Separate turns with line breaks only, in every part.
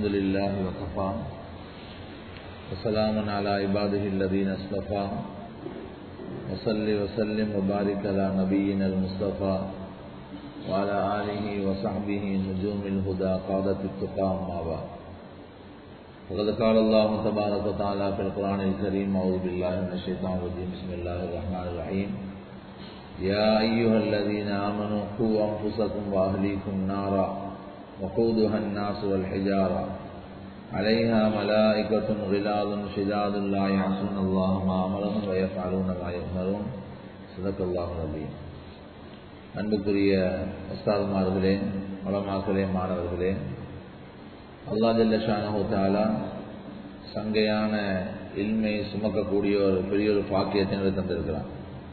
الحمد لله وكفى وسلام على عباده الذين اصطفى وصل وسلم وبارك على نبينا المصطفى وعلى آله وصحبه نجوم الهدى قادة التقى أما بعد وقد قال الله تبارك وتعالى في القرآن الكريم أعوذ بالله من الشيطان الرجيم بسم الله الرحمن الرحيم يا أيها الذين آمنوا قوا أنفسكم وأهليكم نارا وقودها الناس والحجارة عليها ملائكة غلاظ شداد لا يعصون الله ما أمرهم ويفعلون ما يؤمرون صدق الله العظيم அன்புக்குரிய உஸ்தாதுமார்களே மலமாக்களே மாணவர்களே அல்லா ஜல்லஷானஹு தாலா சங்கையான இல்மை சுமக்கக்கூடிய ஒரு பெரிய ஒரு பாக்கியத்தை எங்களுக்கு தந்திருக்கிறான்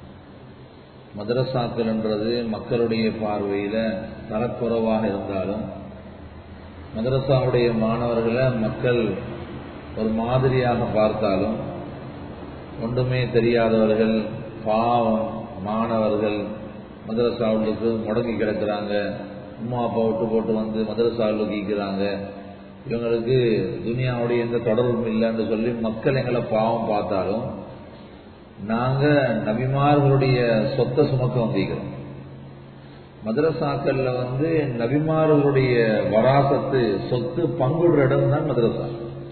மதரசாக்கள் என்றது மக்களுடைய பார்வையில் தரக்குறைவாக இருந்தாலும் மதரசாவுடைய மாணவர்களை மக்கள் ஒரு மாதிரியாக பார்த்தாலும் ஒன்றுமே தெரியாதவர்கள் பாவம் மாணவர்கள் மதரசாவுக்கு முடங்கி கிடக்கிறாங்க அம்மா அப்பா விட்டு போட்டு வந்து மதரசாவுக்கு ஈக்கிறாங்க இவங்களுக்கு துனியாவுடைய எந்த தொடர்பும் இல்லைன்னு சொல்லி மக்கள் எங்களை பாவம் பார்த்தாலும் நாங்க நபிமார்களுடைய சொத்தை சுமக்க வந்திருக்கிறோம் மதரசாக்கள்ல வந்து நபிமார்களுடைய வராசத்து சொத்து பங்குடுற இடம் தான் மதரசா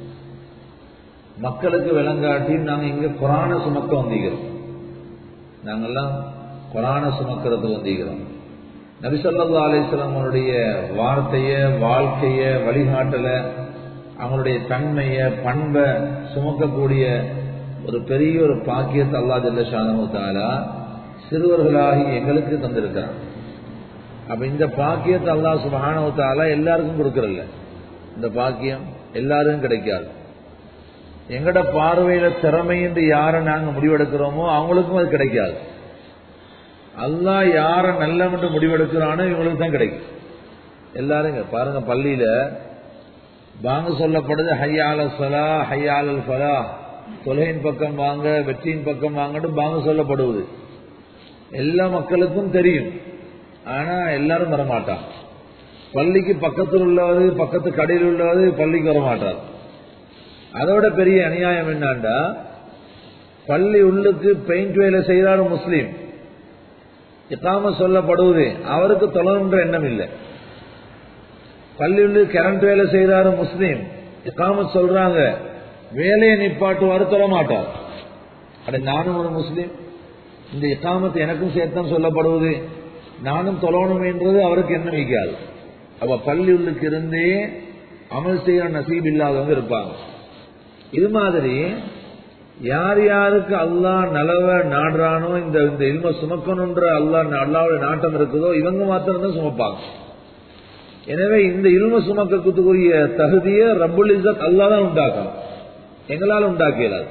மக்களுக்கு விளங்காட்டி நாங்க இங்க குரான சுமக்க வந்திருக்கிறோம் நாங்கெல்லாம் குரான சுமக்கிறது வந்திருக்கிறோம் நபிசல்லா அலிஸ்லாமனுடைய வார்த்தைய வாழ்க்கைய வழிகாட்டல அவங்களுடைய தன்மைய பண்பை சுமக்கக்கூடிய ஒரு பெரிய ஒரு பாக்கியத்தை அல்லா ஜல்ல ஷானு தாலா சிறுவர்களாகி எங்களுக்கு தந்திருக்கிறான் அப்ப இந்த பாக்கியத்தை அல்லா சுபானு தாலா எல்லாருக்கும் கொடுக்கறல்ல இந்த பாக்கியம் எல்லாருக்கும் கிடைக்காது எங்கட பார்வையில திறமையின்றி யாரை நாங்க முடிவெடுக்கிறோமோ அவங்களுக்கும் அது கிடைக்காது அல்லா யார நல்லவன்று முடிவெடுக்கிறானோ இவங்களுக்கு தான் கிடைக்கும் எல்லாரும் பாருங்க பள்ளியில வாங்க சொல்லப்படுது ஹையால சலா ஹையாலல் ஃபலா தொலையின் பக்கம் வாங்க வெற்றியின் பக்கம் வாங்கன்னு பாங்க சொல்லப்படுவது எல்லா மக்களுக்கும் தெரியும் ஆனா எல்லாரும் வரமாட்டான் பள்ளிக்கு பக்கத்தில் உள்ளவது பக்கத்து கடையில் உள்ளவது பள்ளிக்கு வரமாட்டார் அதோட பெரிய அநியாயம் என்னாண்டா பள்ளி உள்ளுக்கு பெயிண்ட் வேலை செய்கிறார் முஸ்லீம் இக்காம சொல்லப்படுவது அவருக்கு தொழணுன்ற எண்ணம் இல்லை பள்ளி உள்ள கரண்ட் வேலை செய்கிறாரு முஸ்லீம் இக்காம சொல்றாங்க வேலையை நிப்பாட்டுவாரு தொழ மாட்டார் அட நானும் ஒரு முஸ்லீம் இந்த இக்காமத்து எனக்கும் சேர்த்தான் சொல்லப்படுவது நானும் தொழணும் என்றது அவருக்கு என்ன வைக்காது அவ பள்ளி உள்ளுக்கு இருந்தே அமல் செய்ய நசீப் இல்லாதவங்க இருப்பாங்க இது மாதிரி யார் யாருக்கு அல்லா நலவ நாடுறானோ இந்த இந்த இல்ம சுமக்கணுன்ற அல்லா அல்லாவுடைய நாட்டம் இருக்குதோ இவங்க மாத்திரம் தான் சுமப்பாங்க எனவே இந்த இல்ம சுமக்கத்துக்குரிய தகுதியை ரப்புல் இசத் அல்லா தான் உண்டாக்கணும் எங்களால் உண்டாக்கலாது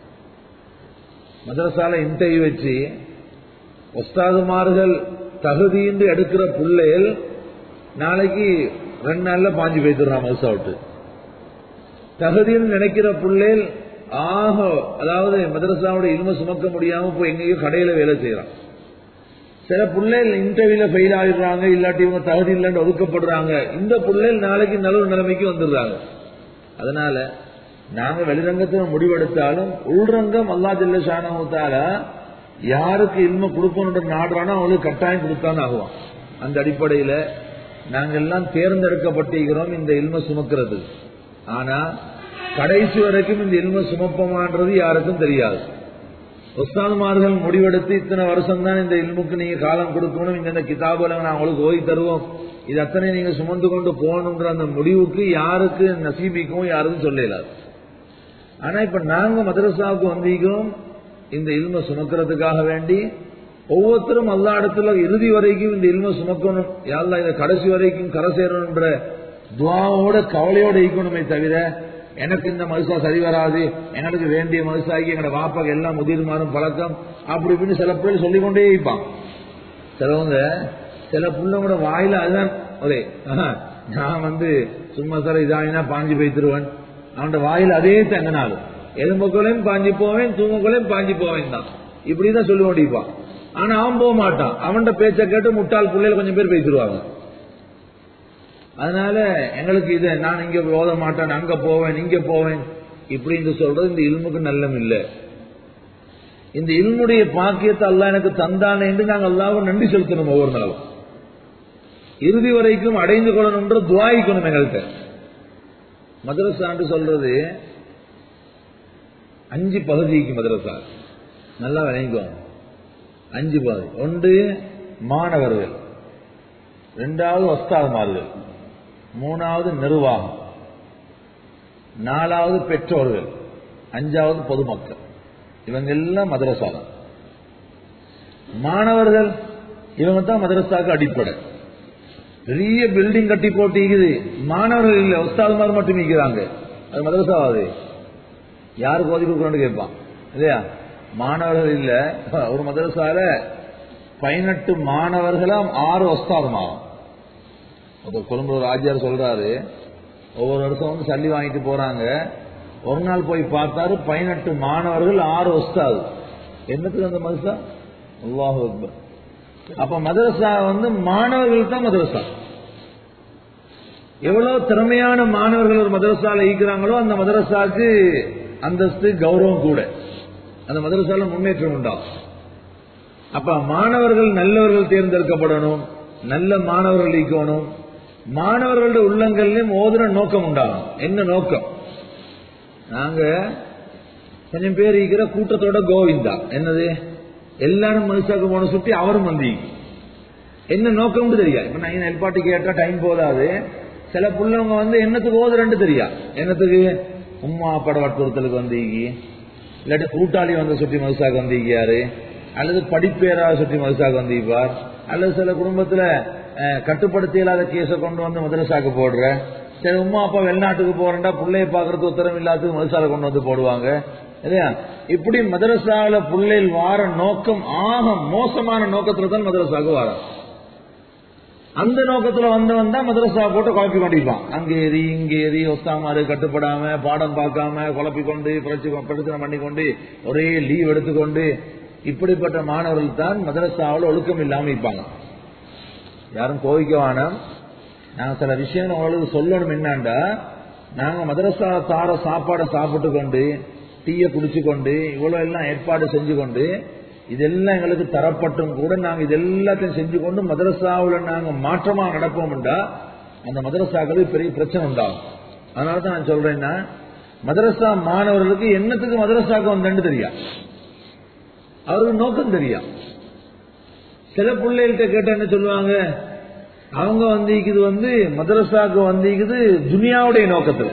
மதரசால இன்டர்வியூ வச்சு ஒஸ்தாதுமார்கள் தகுதியின்றி எடுக்கிற பிள்ளைகள் நாளைக்கு ரெண்டு நாள்ல பாஞ்சு போய்த்துறான் மதுசா விட்டு தகுதின்னு நினைக்கிற பிள்ளைகள் ஆக அதாவது மதரசாவுடைய இல்ம சுமக்க முடியாம போய் எங்கேயோ கடையில வேலை செய்யறான் சில பிள்ளைகள் இன்டர்வியூல ஃபெயில் ஆகிடுறாங்க இல்லாட்டி இவங்க தகுதி இல்லைன்னு ஒதுக்கப்படுறாங்க இந்த பிள்ளைகள் நாளைக்கு நல்ல நிலைமைக்கு வந்துடுறாங்க அதனால நாங்க வெளிரங்கத்தில் முடிவெடுத்தாலும் உள்ரங்கம் அல்லா ஜல்ல ஷானத்தால யாருக்கு இல்ம கொடுக்கணுன்ற நாடுறானோ அவங்களுக்கு கட்டாயம் கொடுத்தான்னு ஆகுவான் அந்த அடிப்படையில நாங்க எல்லாம் தேர்ந்தெடுக்கப்பட்டிருக்கிறோம் இந்த இல்ம சுமக்கிறது ஆனா கடைசி வரைக்கும் இந்த இல்ம சுமப்பமான்றது யாருக்கும் தெரியாது உஸ்தான்மார்கள் முடிவெடுத்து இத்தனை வருஷம் தான் இந்த இல்முக்கு நீங்க காலம் கொடுக்கணும் இந்த கிதாபுல நான் உங்களுக்கு ஓய் தருவோம் இது அத்தனை நீங்க சுமந்து கொண்டு போகணுன்ற அந்த முடிவுக்கு யாருக்கு நசீபிக்கும் யாருக்கும் சொல்லலாது ஆனா இப்ப நாங்க மதரசாவுக்கு வந்திருக்கிறோம் இந்த இல்ம சுமக்கிறதுக்காக வேண்டி ஒவ்வொருத்தரும் எல்லா இடத்துல இறுதி வரைக்கும் இந்த இல்ம சுமக்கணும் யாரெல்லாம் இதை கடைசி வரைக்கும் கரை சேரணுன்ற துவாவோட கவலையோட இருக்கணுமே தவிர எனக்கு இந்த மதுசா சரி வராது எங்களுக்கு வேண்டிய மதுசாக்கி எங்களோட வாப்பாக்கு எல்லாம் முதிர்மாறும் பழக்கம் அப்படி இப்படின்னு சில பிள்ளை சொல்லிக்கொண்டே இருப்பான் சிலவங்க சில பிள்ளைங்களோட வாயில அதுதான் ஒரே நான் வந்து சும்மா சார் இதாயினா பாஞ்சு போய்த்துருவேன் அவனோட வாயில அதே தங்கினாலும் எலும்புக்குள்ளையும் பாஞ்சு போவேன் தூங்குக்குள்ளையும் பாஞ்சு போவேன் தான் இப்படிதான் சொல்லி கொண்டிருப்பான் ஆனா அவன் போக மாட்டான் அவன்கிட்ட பேச்ச கேட்டு முட்டாள் பிள்ளைல கொஞ்சம் பேர் பேசிடுவாங்க அதனால எங்களுக்கு இது நான் இங்க ஓத மாட்டேன் அங்க போவேன் இங்க போவேன் இப்படின்னு சொல்றது இந்த இல்முக்கு நல்லம் இல்லை இந்த இல்முடைய பாக்கியத்தை அல்லாஹ் எனக்கு தந்தானே என்று நாங்கள் அல்லாவும் நன்றி செலுத்தணும் ஒவ்வொரு நாளும் இறுதி வரைக்கும் அடைந்து கொள்ளணும்ன்ற துவாயிக்கணும் எங்கள்கிட்ட மதரசான்னு சொல்றது அஞ்சு பகுதிக்கு மதரசா நல்லா விளங்கிக்கோங்க அஞ்சு பகுதி ஒன்று மாணவர்கள் ரெண்டாவது ஒஸ்தாதுமார்கள் மூணாவது நிர்வாகம் நாலாவது பெற்றோர்கள் அஞ்சாவது பொதுமக்கள் இவங்க எல்லாம் மதரசா தான் மாணவர்கள் இவங்க தான் மதரசாக்கு அடிப்படை பெரிய பில்டிங் கட்டி போட்டிக்குது மாணவர்கள் இல்ல உஸ்தாதுமார் மட்டும் நிற்கிறாங்க அது மதரசாவாது யாருக்கு ஓதி கொடுக்கணும்னு கேட்பான் இல்லையா மாணவர்கள் இல்ல ஒரு மதரசால பதினெட்டு மாணவர்களும் ஆறு ஒஸ்தாதுமாகும் அப்ப கொழும்பு ஒரு ஆஜியார் சொல்றாரு ஒவ்வொரு வருஷம் வந்து சல்லி வாங்கிட்டு போறாங்க ஒரு நாள் போய் பார்த்தாரு பதினெட்டு மாணவர்கள் ஆறு ஒஸ்தாது என்னத்துக்கு அந்த மதரசா அல்லாஹு அக்பர் அப்ப மதரசா வந்து மாணவர்கள் தான் மதரசா எவ்வளவு திறமையான மாணவர்கள் ஒரு மதரசால ஈக்கிறாங்களோ அந்த மதரசாக்கு அந்தஸ்து கௌரவம் கூட அந்த மதரசால முன்னேற்றம் உண்டாகும் அப்ப மாணவர்கள் நல்லவர்கள் தேர்ந்தெடுக்கப்படணும் நல்ல மாணவர்கள் ஈக்கணும் மாணவர்களுடைய உள்ளங்கள்லயும் ஓதுற நோக்கம் உண்டாகும் என்ன நோக்கம் நாங்க கொஞ்சம் பேர் ஈக்கிற கூட்டத்தோட கோவிந்தா என்னது எல்லாரும் மனுஷாக்கு போன சுத்தி அவரும் வந்து என்ன நோக்கம்னு தெரியா இப்ப நான் நெல்பாட்டு கேட்டா டைம் போதாது சில புள்ளவங்க வந்து என்னத்துக்கு ஓதுறன்னு தெரியா என்னத்துக்கு உம்மா பட வற்புறுத்தலுக்கு வந்தீங்க இல்லாட்டி கூட்டாளி வந்து சுற்றி மதுசாக்கு வந்திருக்காரு அல்லது படிப்பேரா சுற்றி மதுசாக்கு வந்திருப்பார் அல்லது சில குடும்பத்துல கட்டுப்படுத்த இல்லாத கேஸை கொண்டு வந்து மதரசாக்கு போடுற சரி உமா அப்பா வெளிநாட்டுக்கு போறேன்டா பிள்ளைய பாக்குறதுக்கு உத்தரம் இல்லாதது மதரசால கொண்டு வந்து போடுவாங்க இல்லையா இப்படி மதரசால பிள்ளைகள் வார நோக்கம் ஆக மோசமான நோக்கத்துல தான் மதரசாக்கு வாரம் அந்த நோக்கத்துல வந்தவன் தான் மதரசா போட்டு குழப்பி கொண்டிருப்பான் அங்க ஏறி இங்க ஏறி ஒஸ்தாமாரு கட்டுப்படாம பாடம் பார்க்காம குழப்பி கொண்டு பிரச்சனை பண்ணி கொண்டு ஒரே லீவ் எடுத்துக்கொண்டு இப்படிப்பட்ட மாணவர்கள் தான் மதரசாவில் ஒழுக்கம் இல்லாம இருப்பாங்க யாரும் கோவிக்க வேணாம் நாங்க சில விஷயம் உங்களுக்கு சொல்லணும் என்னாண்டா நாங்க மதரசா தார சாப்பாடை சாப்பிட்டு கொண்டு டீயை குடிச்சு கொண்டு இவ்வளவு எல்லாம் ஏற்பாடு செஞ்சு கொண்டு இதெல்லாம் எங்களுக்கு தரப்பட்டும் கூட நாங்க இது எல்லாத்தையும் செஞ்சு கொண்டு மதரசாவில் நாங்க மாற்றமா நடப்போம்டா அந்த மதரசாக்களுக்கு பெரிய பிரச்சனை உண்டாகும் அதனால தான் நான் சொல்றேன்னா மதரசா மாணவர்களுக்கு என்னத்துக்கு மதரசாக்கு வந்தேன்னு தெரியா அவருக்கு நோக்கம் தெரியா சில பிள்ளைகள்கிட்ட கேட்ட என்ன சொல்லுவாங்க அவங்க வந்திக்குது வந்து மதரசாக்கு வந்திக்குது துனியாவுடைய நோக்கத்தில்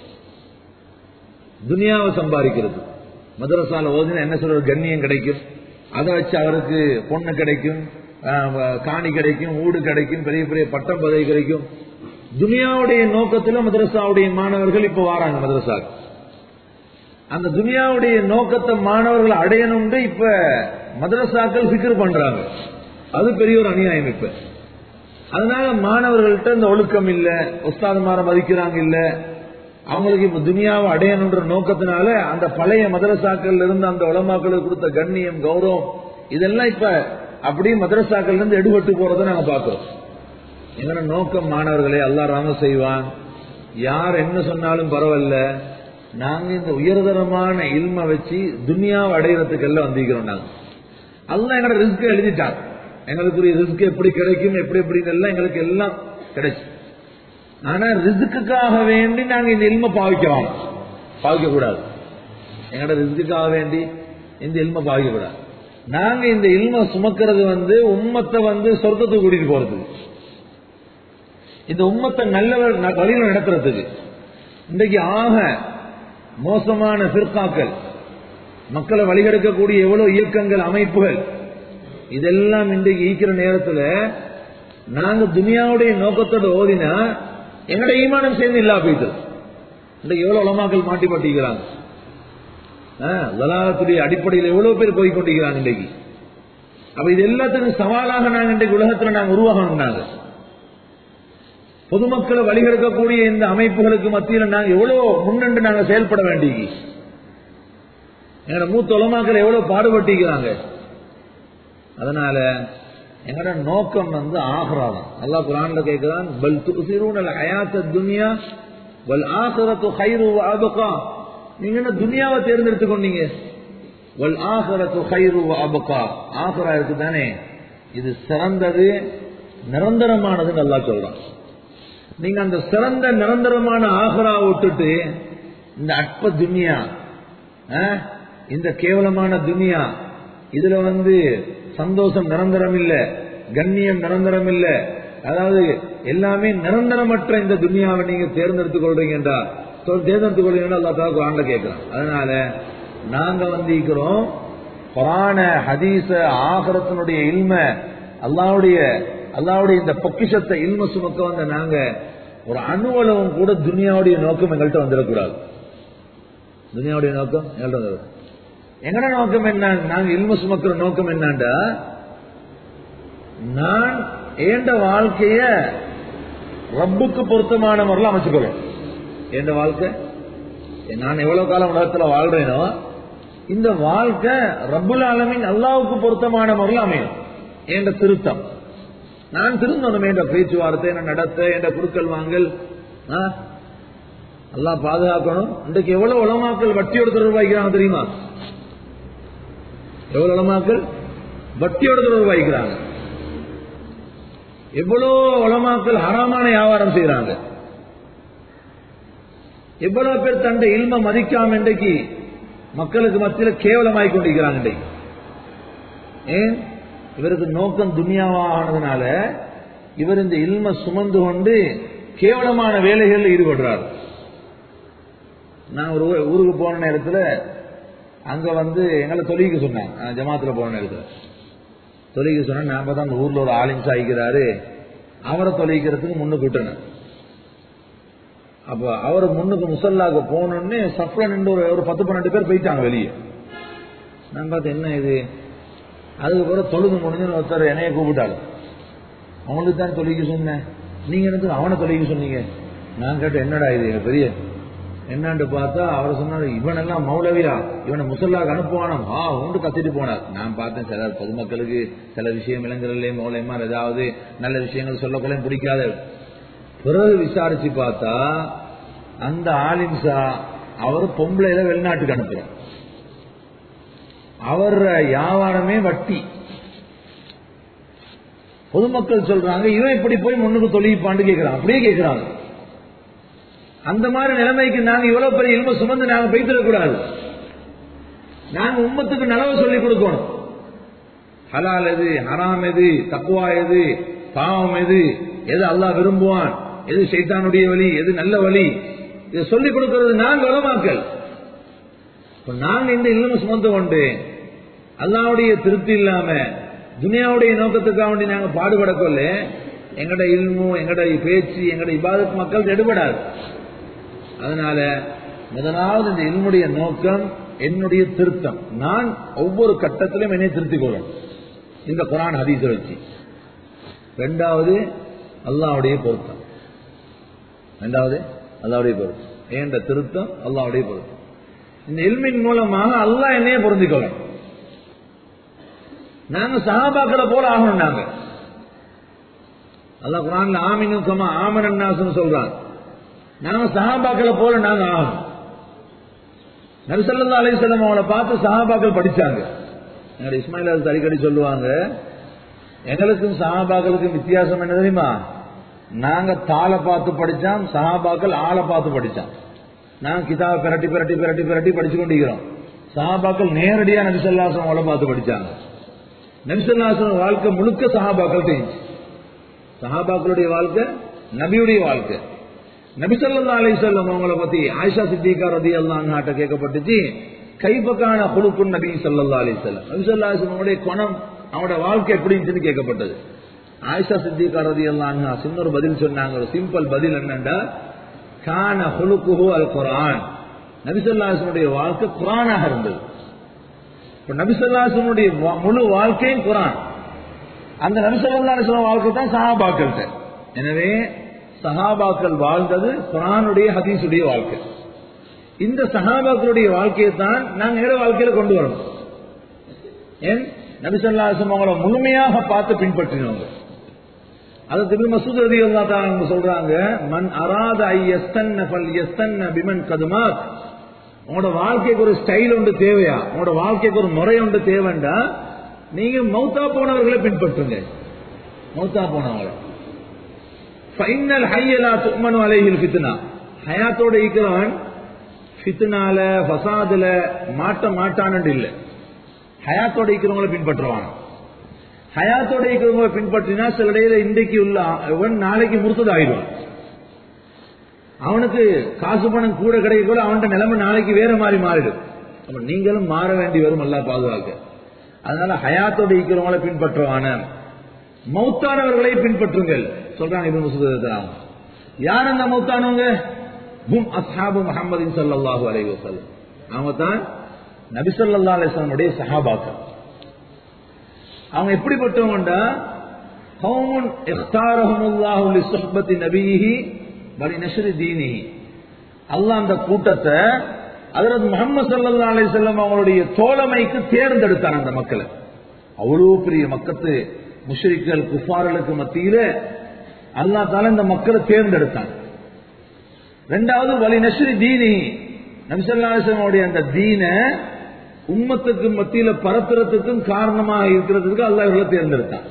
துனியாவை சம்பாதிக்கிறது மதரசால ஓதினா என்ன சொல்ற கண்ணியம் கிடைக்கும் அதை வச்சு அவருக்கு பொண்ணு கிடைக்கும் காணி கிடைக்கும் ஊடு கிடைக்கும் பெரிய பெரிய பட்டம் பதவி கிடைக்கும் துனியாவுடைய நோக்கத்தில் மதரசாவுடைய மாணவர்கள் இப்ப வராங்க மதரசாக்கு அந்த துனியாவுடைய நோக்கத்தை மாணவர்கள் அடையணும்னு இப்ப மதரசாக்கள் பிக்கர் பண்றாங்க அது பெரிய ஒரு அநியாயம் இப்ப அதனால மாணவர்கள்ட்ட இந்த ஒழுக்கம் இல்ல உஸ்தாதுமார மதிக்கிறாங்க இல்ல அவங்களுக்கு இப்ப துனியாவை அடையணுன்ற நோக்கத்தினால அந்த பழைய மதரசாக்கள் இருந்து அந்த உலமாக்களுக்கு கொடுத்த கண்ணியம் கௌரவம் இதெல்லாம் இப்ப அப்படியே மதரசாக்கள் இருந்து எடுபட்டு போறதை நாங்க பாக்குறோம் எங்கட நோக்கம் மாணவர்களே அல்லா ராம செய்வான் யார் என்ன சொன்னாலும் பரவாயில்ல நாங்க இந்த உயர்தரமான இல்ம வச்சு துனியாவை அடையிறதுக்கு எல்லாம் வந்திருக்கிறோம் நாங்க அல்ல எங்கட ரிஸ்க் எழுதிட்டான் எங்களுக்குரிய ரிஸ்க் எப்படி கிடைக்கும் எப்படி எப்படின்னு எல்லாம் எங்களுக்கு எல்லாம் கிடைச்சு ஆனா ரிஸ்க்குக்காக வேண்டி நாங்க இந்த இல்ம பாவிக்கலாம் பாவிக்க கூடாது எங்கட ரிஸ்க்குக்காக வேண்டி இந்த இல்ம பாவிக்க கூடாது நாங்க இந்த இல்ம சுமக்கிறது வந்து உம்மத்தை வந்து சொர்க்கத்துக்கு கூட்டிட்டு போறதுக்கு இந்த உம்மத்தை நல்ல வழியில் நடத்துறதுக்கு இன்றைக்கு ஆக மோசமான பிற்காக்கள் மக்களை வழிகெடுக்கக்கூடிய எவ்வளவு இயக்கங்கள் அமைப்புகள் இதெல்லாம் இன்றைக்கு ஈக்கிற நேரத்தில் நாங்க துனியாவுடைய நோக்கத்தோட ஓதினா எங்கட ஈமானம் சேர்ந்து இல்லா போயிட்டு இன்றைக்கு எவ்வளவு உலமாக்கள் மாட்டி மாட்டிக்கிறாங்க வலாலத்துடைய அடிப்படையில் எவ்வளவு பேர் போய் கொண்டிருக்கிறாங்க இன்றைக்கு அப்ப இது எல்லாத்துக்கும் சவாலாக நாங்க இன்றைக்கு உலகத்துல நாங்க உருவாகணும் நாங்க பொதுமக்களை வழிகெடுக்கக்கூடிய இந்த அமைப்புகளுக்கு மத்தியில் நாங்க எவ்வளவு முன்னென்று நாங்க செயல்பட வேண்டிய எங்களோட மூத்த உலமாக்கள் எவ்வளவு பாடுபட்டிருக்கிறாங்க அதனால எங்களோட நோக்கம் வந்து ஆஹ்ராதான் அல்லாஹ் குரான்ல கேட்கிறான் பல் துசிரூனல் ஹயாத்த துனியா வல் ஆஹிரத்து ஹைரு அபகா நீங்க என்ன துனியாவை தேர்ந்தெடுத்து கொண்டீங்க வல் ஆஹிரத்து ஹைரு அபகா ஆஹிரா இருக்கு தானே இது சிறந்தது நிரந்தரமானதுன்னு அல்லாஹ் சொல்றான் நீங்க அந்த சிறந்த நிரந்தரமான ஆஹ்ரா விட்டுட்டு இந்த அற்ப துனியா அஹ், இந்த கேவலமான துனியா இதுல வந்து சந்தோஷம் நிரந்தரம் இல்ல கண்ணியம் நிரந்தரம் இல்ல அதாவது எல்லாமே நிரந்தரமற்ற இந்த துனியாவை நீங்க தேர்ந்தெடுத்துக் கொள்றீங்கன்றா சொல் தேர்ந்தெடுத்துக் கொள்றீங்கன்னா அல்லா தாக்கு ஆண்ட கேட்கிறோம் அதனால நாங்க வந்து இருக்கிறோம் குரான ஹதீஸ ஆகரத்தினுடைய இல்ம அல்லாவுடைய அல்லாவுடைய இந்த பொக்கிஷத்தை இல்ம சுமக்க வந்த நாங்க ஒரு அணுவளவும் கூட துனியாவுடைய நோக்கம் எங்கள்கிட்ட வந்துடக்கூடாது துனியாவுடைய நோக்கம் எங்கள்கிட்ட வந்துடக்கூடாது எங்கட நோக்கம் என்ன நாங்க இல்ம சுமக்கிற நோக்கம் என்னண்டா நான் ஏண்ட வாழ்க்கைய ரப்புக்கு பொருத்தமான முறையில் அமைச்சுக்கிறேன் என் வாழ்க்கை நான் எவ்வளவு காலம் உலகத்துல வாழ்றேனோ இந்த வாழ்க்கை ரப்புல் ஆலமின் அல்லாவுக்கு பொருத்தமான முறையில் அமையும் என்ற திருத்தம் நான் திருந்தணும் என்ற பேச்சுவார்த்தை என்ன நடத்த என்ற குறுக்கல் வாங்கல் ஆ? அல்லாஹ் பாதுகாக்கணும் இன்றைக்கு எவ்வளவு உலமாக்கள் வட்டியோட தொடர்பு வைக்கிறாங்க தெரியுமா எவ்வளவு உலமாக்கள் வட்டியோட தொடர்பு வைக்கிறாங்க எவ்வளோ உலமாக்கள் ஹராமான வியாபாரம் செய்யறாங்க எவ்வளவு பேர் தண்டை இல்ம மதிக்காம இன்றைக்கு மக்களுக்கு மத்தியில் கேவலமாய் கொண்டிருக்கிறாங்க இன்றைக்கு ஏன் இவருக்கு நோக்கம் துனியாவானதுனால இவர் இந்த இல்ம சுமந்து கொண்டு கேவலமான வேலைகளில் ஈடுபடுறார் நான் ஒரு ஊ- ஊருக்கு போன நேரத்துல அங்க வந்து எங்களை தொழிலுக்கு சொன்னாங்க நான் ஜமாத்துல போன நேரத்துல தொழிலுக்கு சொன்னா நான் பார்த்தா அந்த ஊர்ல ஒரு ஆலிம் சாய்க்கிறாரு அவரை தொழிக்கிறதுக்கு முன்னுக்கு விட்டேன் அப்ப அவர் முன்னுக்கு முசல்லாக்கு போனோடனே சப்ல நின்று ஒரு ஒரு பத்து பன்னெண்டு பேர் போயிட்டாங்க வெளியே நான் பார்த்தேன் என்ன இது அதுக்கப்புறம் தொழுது முடிஞ்சு ஒருத்தர் என்னைய கூப்பிட்டாரு அவங்களுக்கு தான் தொழிலுக்கு சொன்னேன் நீங்க எனக்கு அவனை தொழிலுக்கு சொன்னீங்க நான் கேட்டேன் என்னடா இது எனக்கு பெரிய என்னன்னு பார்த்தா அவர் சொன்னாரு இவன் எல்லாம் மௌலவியா இவனை முசல்லாக்கு அனுப்புவானாம் ஆ உண்டு கத்திட்டு போனார் நான் பார்த்தேன் சில பொதுமக்களுக்கு சில விஷயம் இளைஞர்களே மௌலயமா ஏதாவது நல்ல விஷயங்கள் சொல்லக்கொள்ள பிடிக்காத பிறகு விசாரிச்சு பார்த்தா அந்த ஆலிம்சா அவர் பொம்பளையில வெளிநாட்டுக்கு அனுப்புறார் அவர் வியாபாரமே வட்டி பொதுமக்கள் சொல்றாங்க இவன் இப்படி போய் முன்னுக்கு தொழிப்பான்னு கேட்கிறான் அப்படியே கேட்கிறாங்க அந்த மாதிரி நிலைமைக்கு நாங்க இவ்வளவு பெரிய இல்ம சுமந்து நாங்க போய்த்திடக்கூடாது நாங்க உம்மத்துக்கு நலவை சொல்லிக் கொடுக்கணும் ஹலால் எது ஹராம் எது தக்குவா எது பாவம் எது எது அல்லாஹ் விரும்புவான் எது சைத்தானுடைய வழி எது நல்ல வழி இதை சொல்லிக் கொடுக்கிறது நாங்க உலமாக்கல் இப்ப நாங்க இந்த இல்லம் சுமந்து கொண்டு அல்லாவுடைய திருப்தி இல்லாம துனியாவுடைய நோக்கத்துக்காக வேண்டி நாங்க பாடுபடக்கொள்ள எங்கட இல்மும் எங்கட பேச்சு எங்கட இபாதத் மக்கள் எடுபடாது அதனால முதலாவது இந்த இல்முடைய நோக்கம் என்னுடைய திருத்தம் நான் ஒவ்வொரு கட்டத்திலும் என்னை திருத்திக் கொள்ளணும் இந்த குரான் ஹதீஸை வச்சு ரெண்டாவது அல்லாவுடைய பொருத்தம் ரெண்டாவது அல்லாவுடைய பொருத்தம் ஏண்ட திருத்தம் அல்லாவுடைய பொருத்தம் இந்த இல்மின் மூலமாக அல்லாஹ் என்னையே பொருந்திக் கொள்ளணும் நாங்க சஹாபாக்களை போல ஆகணும் நாங்க அல்லாஹ் குரான்ல ஆமினு கமா ஆமன் நாசுன்னு சொல்றான் நாங்க சஹாபாக்களை போல நாங்க ஆகணும் நபிசல்லா அலிசல்லம் அவங்கள பார்த்து சஹாபாக்கள் படிச்சாங்க எங்க இஸ்மாயில் அது அடிக்கடி சொல்லுவாங்க எங்களுக்கும் சஹாபாக்களுக்கும் வித்தியாசம் என்ன தெரியுமா நாங்க தாளை பார்த்து படிச்சான் சஹாபாக்கள் ஆளை பார்த்து படிச்சான் நாங்க கிதாபை பிரட்டி பிரட்டி பிரட்டி பிரட்டி படிச்சு கொண்டிருக்கிறோம் சஹாபாக்கள் நேரடியா நபிசல்லாசம் அவங்கள பார்த்து படிச்சாங்க நபிசல்லாசம் வாழ்க்கை முழுக்க சஹாபாக்கள் தெரிஞ்சு சஹாபாக்களுடைய வாழ்க்கை நபியுடைய வாழ்க்கை நபிசல்லா அலிசல்லம் அவங்கள பத்தி ஆயிஷா சித்திகா ரதி அல்லாட்ட கேட்கப்பட்டுச்சு கைப்பக்கான குழுக்கும் நபி சல்லா அலிசல்லம் நபிசல்லாசனுடைய குணம் அவனோட வாழ்க்கை எப்படி இருந்துச்சுன்னு கேட்கப்பட்டது ஆயிஷா சித்திகா ரதி அல்லான்ஹா சின்ன ஒரு பதில் சொன்னாங்க ஒரு சிம்பிள் பதில் என்னண்டா கான ஹுலுக்குஹு அல் குரான் நபிசல்லாசனுடைய வாழ்க்கை குரானாக இருந்தது இப்ப நபிசல்லாசனுடைய முழு வாழ்க்கையும் குரான் அந்த நபிசல்லா அலிஸ்லாம் வாழ்க்கை தான் சஹாபாக்கள்கிட்ட எனவே சஹாபாக்கள் வாழ்ந்தது குரானுடைய ஹதீஸுடைய வாழ்க்கை இந்த சஹாபாக்களுடைய வாழ்க்கையை தான் நாங்க எங்க வாழ்க்கையில கொண்டு வரணும் ஏன் நபிசல்லாசம் அவங்கள முழுமையாக பார்த்து பின்பற்றினவங்க அது திரு மசூத் ரதி அவங்க சொல்றாங்க மன் அராத ஐ எஸ்தன்ன பல் எஸ்தன்ன பிமன் கதுமாத் உங்களோட வாழ்க்கைக்கு ஒரு ஸ்டைல் ஒன்று தேவையா உங்களோட வாழ்க்கைக்கு ஒரு முறை ஒன்று தேவைண்டா நீங்க மௌத்தா போனவர்களை பின்பற்றுங்க மௌத்தா போனவங்களை ஃபைனல் ஹையலா தும்மனு அலைஹில் ஃபித்னா ஹயாத்தோட இருக்கிறவன் ஃபித்னால ஃபசாதுல மாட்ட மாட்டான்னு இல்லை ஹயாத்தோட இருக்கிறவங்களை பின்பற்றுவான் ஹயாத்தோட இருக்கிறவங்களை பின்பற்றினா சில இடையில இன்றைக்கு உள்ள அவன் நாளைக்கு முறுத்தது ஆயிடுவான் அவனுக்கு காசு பணம் கூட கிடைக்க கூட அவன்கிட்ட நிலைமை நாளைக்கு வேற மாதிரி மாறிடும் அப்ப நீங்களும் மாற வேண்டி வரும் அல்லா பாதுகாக்க அதனால ஹயாத்தோட இருக்கிறவங்களை பின்பற்றுவான மௌத்தானவர்களை பின்பற்றுங்கள் சொல்றாங்க இப்னு முசுதான் யார் அந்த மௌத்தானவங்க ஹும் அஸ்ஹாபு முஹம்மதின் ஸல்லல்லாஹு அலைஹி வஸல்லம் அவங்க தான் நபி ஸல்லல்லாஹு அலைஹி வஸல்லமுடைய சஹாபாக்கள் அவங்க எப்படிப்பட்டவங்கடா கௌமுன் இஃப்தாரஹுமுல்லாஹு லிசுஹ்பத்தி நபியிஹி வலி நஷ்ரி தீனிஹி அல்லாஹ் அந்த கூட்டத்தை அதற்கு முகமது சல்லா அலி செல்லம் அவங்களுடைய தோழமைக்கு தேர்ந்தெடுத்தார் அந்த மக்களை அவ்வளவு பெரிய மக்கத்து முஷ்ரிக்கள் குஃபார்களுக்கு மத்தியில அல்லா தால இந்த மக்களை தேர்ந்தெடுத்தான் ரெண்டாவது வலி நஸ்ரி தீனி நபிசல்லாசனுடைய அந்த தீன உம்மத்துக்கு மத்தியில பரத்துறதுக்கும் காரணமாக இருக்கிறதுக்கு அல்லா இவர்களை தேர்ந்தெடுத்தான்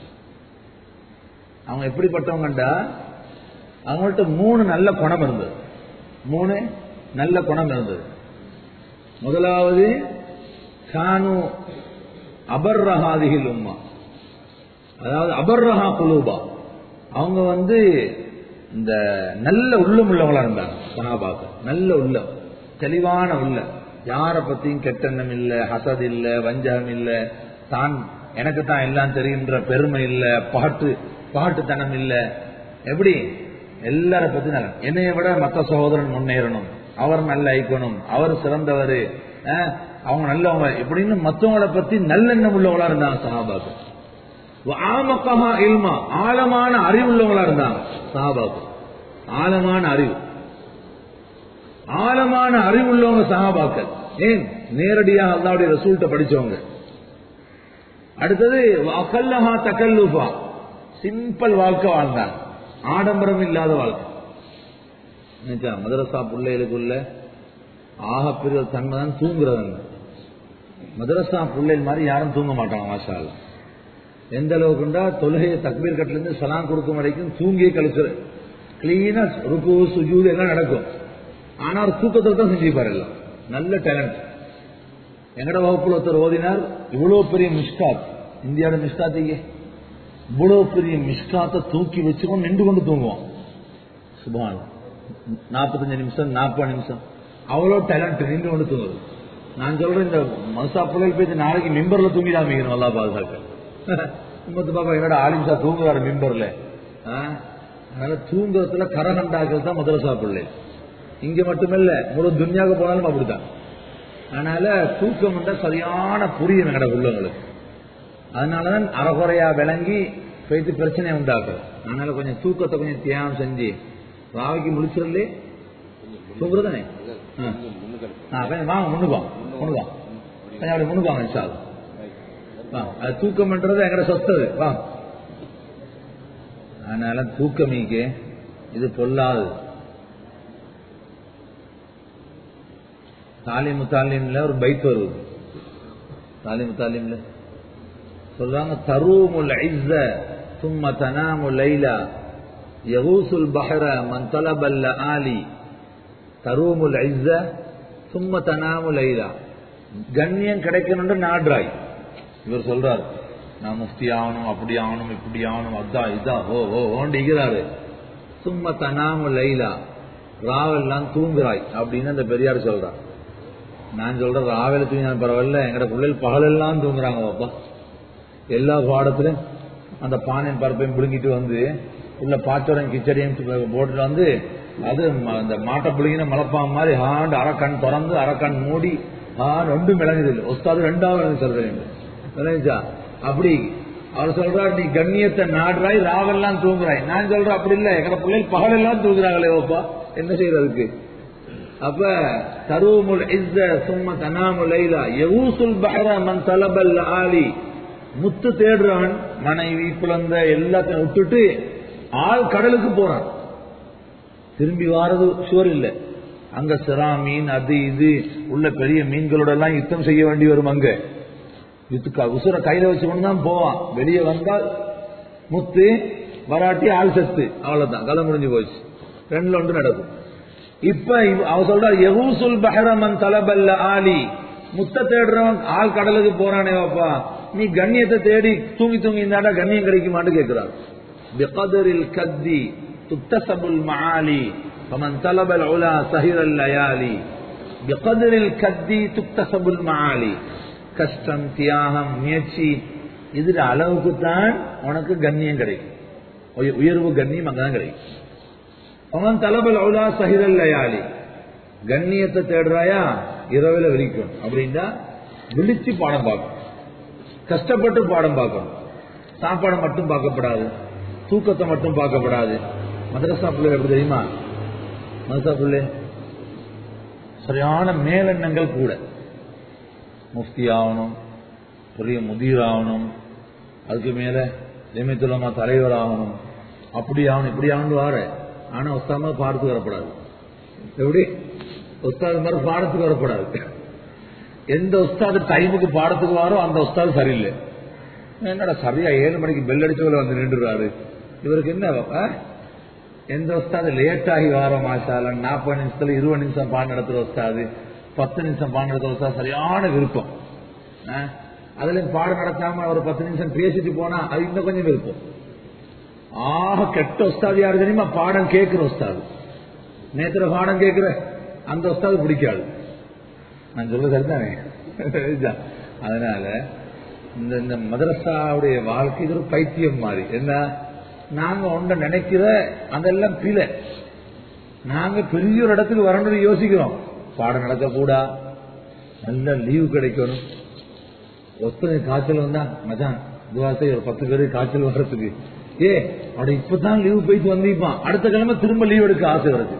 அவங்க எப்படிப்பட்டவங்கண்டா அவங்கள்ட்ட மூணு நல்ல குணம் இருந்தது மூணு நல்ல குணம் இருந்தது முதலாவது கானு அபர்ரஹாதிகள் உம்மா அதாவது அபர்ரஹா குலூபா அவங்க வந்து இந்த நல்ல உள்ளம் உள்ளவங்களா இருந்தாங்க சனாபாக்க நல்ல உள்ளம் தெளிவான உள்ளம் யார பத்தியும் கெட்டெண்ணம் இல்ல ஹசத் இல்ல வஞ்சகம் இல்ல தான் எனக்கு தான் எல்லாம் தெரியுன்ற பெருமை இல்ல பாட்டு பாட்டுத்தனம் இல்ல எப்படி எல்லார பத்தி நல்ல என்னைய விட மத்த சகோதரன் முன்னேறணும் அவர் நல்ல ஐக்கணும் அவர் சிறந்தவர் அவங்க நல்லவங்க இப்படின்னு மத்தவங்கள பத்தி நல்லெண்ணம் உள்ளவங்களா இருந்தாங்க சஹாபாக்கு ஆமக்கமா இல்மா ஆழமான அறிவு உள்ளவங்களா இருந்தாங்க சஹாபாக்கு ஆழமான அறிவு ஆழமான அறிவு உள்ளவங்க சஹாபாக்கள் ஏன் நேரடியாக அல்லாவுடைய ரசூல்ட்ட படிச்சவங்க அடுத்தது அகல்லஹா தக்கல்லுபா சிம்பிள் வாழ்க்கை வாழ்ந்தாங்க ஆடம்பரம் இல்லாத வாழ்க்கை நினைச்சா மதரசா பிள்ளைகளுக்குள்ள ஆகப்பெரிய தன்மை தான் தூங்குறதுங்க மதரசா பிள்ளைகள் மாதிரி யாரும் தூங்க மாட்டாங்க மாஷா எந்த அளவுக்குண்டா தொழுகையை தக்பீர் கட்டிலிருந்து சலாம் கொடுக்கும் வரைக்கும் தூங்கியே கழிச்சு கிளீனா ருக்கு சுஜூது எல்லாம் நடக்கும் ஆனா அவர் தூக்கத்தை தான் செஞ்சுப்பாரு எல்லாம் நல்ல டேலண்ட் எங்கட வகுப்புல ஒருத்தர் ஓதினார் இவ்வளவு பெரிய மிஸ்காத் இந்தியாவோட மிஸ்காத் இவ்வளவு பெரிய மிஸ்காத்தை தூக்கி வச்சுக்கொண்டு நின்று கொண்டு தூங்குவான் சுபான் நாற்பத்தஞ்சு நிமிஷம் நாற்பது நிமிஷம் அவ்வளோ டேலண்ட் நின்று கொண்டு தூங்குது நான் சொல்றேன் இந்த மனுஷா பிள்ளைகள் போய் நாளைக்கு மிம்பர்ல தூங்கிடாமீங்க நல்லா பாதுகாக்க உமத்து பாப்பா என்னோட ஆலிம்சா தூங்குறாரு மிம்பர்ல அதனால தூங்குறதுல கரகண்டாக்கள் தான் மதரசா பிள்ளை இங்க மட்டுமில்ல முழு துன்யாவுக்கு போனாலும் அப்படித்தான் அதனால தூக்கம் சரியான புரியும் எங்கட உள்ளவங்களுக்கு அதனாலதான் அறகுறையா விளங்கி போயிட்டு பிரச்சனை உண்டாக்குது அதனால கொஞ்சம் தூக்கத்தை கொஞ்சம் தியானம் செஞ்சு ராவைக்கு முடிச்சிடலே தூங்குறதானே கொஞ்சம் வாங்க முன்னுக்கு வாங்க முன்னுக்கு வாங்க கொஞ்சம் அப்படி முன்னுக்கு வாங்க சார் அது தூக்கம்ன்றது எங்கட சொத்தது வா அதனால தூக்கமிக்கு இது பொல்லாது தாலிமு தாலிம்ல ஒரு பைத் வருது தாலிமு தாலிம்ல சொல்றாங்க தரூமுல் ஐஸ ثم تنام ليلا يغوص البحر من طلب اللآلي تروم العزة ثم تنام ليلا கண்ணியம் கிடைக்கணும்னு நாடுறாய் இவர் சொல்றாரு நான் முஃப்தி ஆகணும் அப்படி ஆகணும் இப்படி ஆகணும் அதான் இதா ஓ ஓ ஓண்டிக்கிறாரு சும்மா தனாமு லைலா ராவெல்லாம் தூங்குறாய் அப்படின்னு அந்த பெரியார் சொல்றார் நான் சொல்றேன் ராவில தூங்கினா பரவாயில்ல எங்கட பிள்ளைகள் பகலெல்லாம் தூங்குறாங்க பாப்பா எல்லா பாடத்திலும் அந்த பானையின் பரப்பையும் பிடுங்கிட்டு வந்து உள்ள பாச்சோடையும் கிச்சடியும் போட்டுட்டு வந்து அது அந்த மாட்டை பிடிங்கின மலப்பாம் மாதிரி ஹாண்டு அரைக்கண் திறந்து அரைக்கண் மூடி ஆஹ் ரெண்டும் விளங்குது இல்லை ஒஸ்தாது ரெண்டாவது சொல்றேன் விளங்குச்சா அப்படி அவர் சொல்றாரு நீ கண்ணியத்தை நாடுறாய் ராவெல்லாம் தூங்குறாய் நான் சொல்றேன் அப்படி இல்லை எங்கட பிள்ளைகள் பகலெல்லாம் தூங்குறாங்களே ஓப்பா என்ன செய்யறதுக்கு அப்ப தருமுல் இஸ்ஸ சும்ம தனாமு லைலா யவூசுல் பஹர மன் தலபல் ஆலி முத்து தேடுறவன் மனைவி குழந்தை எல்லாத்தையும் விட்டுட்டு ஆள் கடலுக்கு போறான் திரும்பி வாரது சுவர் இல்லை அங்க சிரா மீன் அது இது உள்ள பெரிய மீன்களோட எல்லாம் யுத்தம் செய்ய வேண்டி வரும் அங்க யுத்துக்கா உசுர கையில வச்சுக்கொண்டு தான் போவான் வெளியே வந்தால் முத்து வராட்டி ஆள் செத்து அவ்வளவுதான் கதை முடிஞ்சு போச்சு ரெண்டுல ஒன்று நடக்கும் இப்ப இவ- அவ சொல்றா யகூசுல் பஹரமன் தலபல்ல ஆலி முத்த தேடுறவன் ஆள் கடலுக்கு போறானே வாப்பா நீ கண்ணியத்தை தேடி தூங்கி தூங்கி இருந்தாடா கண்ணியம் கிடைக்குமான்னு கேட்கிறான் பிகதரில் கத்தி துத்தசபுல் மஆலி فمن طلب العلا سهر الليالي بقدر الكد تكتسب المعالي கஷ்டம் தியாகம் முயற்சி இதுல அளவுக்கு தான் உனக்கு கண்ணியம் கிடைக்கும் உய- உயர்வு கண்ணியம் அங்கதான் கிடைக்கும் அவன் தலபல் அவுலா சஹிரல் லயாலி கண்ணியத்தை தேடுறாயா இரவுல விழிக்கும் அப்படின்னா விழிச்சு பாடம் பார்க்கணும் கஷ்டப்பட்டு பாடம் பார்க்கணும் சாப்பாடு மட்டும் பார்க்கப்படாது தூக்கத்தை மட்டும் பார்க்கப்படாது மதரசா பிள்ளை எப்படி தெரியுமா மதரசா பிள்ளை சரியான மேலெண்ணங்கள் கூட முஃப்தி ஆகணும் பெரிய முதிர் ஆகணும் அதுக்கு மேல ஜெமித்துலமா தலைவர் ஆகணும் அப்படி ஆகணும் இப்படி ஆகணும் வார ஆனா உஸ்தாம பாடத்துக்கு வரப்படாது எப்படி உஸ்தாது மாதிரி பாடத்துக்கு வரப்படாது எந்த உஸ்தாது டைமுக்கு பாடத்துக்கு வாரோ அந்த உஸ்தாது சரியில்லை என்னடா சரியா ஏழு மணிக்கு பெல் அடிச்சவள வந்து நின்றுறாரு இவருக்கு என்ன ஆ? எந்த உஸ்தாது லேட் ஆகி வார மாசால நாற்பது நிமிஷத்துல இருபது நிமிஷம் பாடம் நடத்துற உஸ்தாது பத்து நிமிஷம் பாடம் நடத்துற உஸ்தாது சரியான விருப்பம் ஆ? அதுல பாடம் நடத்தாம ஒரு பத்து நிமிஷம் பேசிட்டு போனா அது இன்னும் கொஞ்சம் விருப்பம் ஆக கெட்ட உஸ்தாது யாரு தெரியுமா பாடம் கேட்கிற உஸ்தாது நேத்திர பாடம் கேட்கிற அந்த உஸ்தாது பிடிக்காது நான் சொல்றது சரிதானே இதுதான். அதனால இந்த இந்த மதரசாவுடைய வாழ்க்கை இது ஒரு பைத்தியம் மாதிரி என்ன நாங்க ஒன்றை நினைக்கிற அதெல்லாம் பிழை நாங்க பெரிய ஒரு இடத்துக்கு வரணும்னு யோசிக்கிறோம் பாடம் நடக்கக்கூடா நல்ல லீவு கிடைக்கணும் ஒத்தனை காய்ச்சல் வந்தா மச்சான் துவாசை ஒரு பத்து பேரு காய்ச்சல் வர்றதுக்கு ஏ அவட இப்பதான் லீவு போயிட்டு வந்திருப்பான் அடுத்த கிழமை திரும்ப லீவ் எடுக்க ஆசை வருது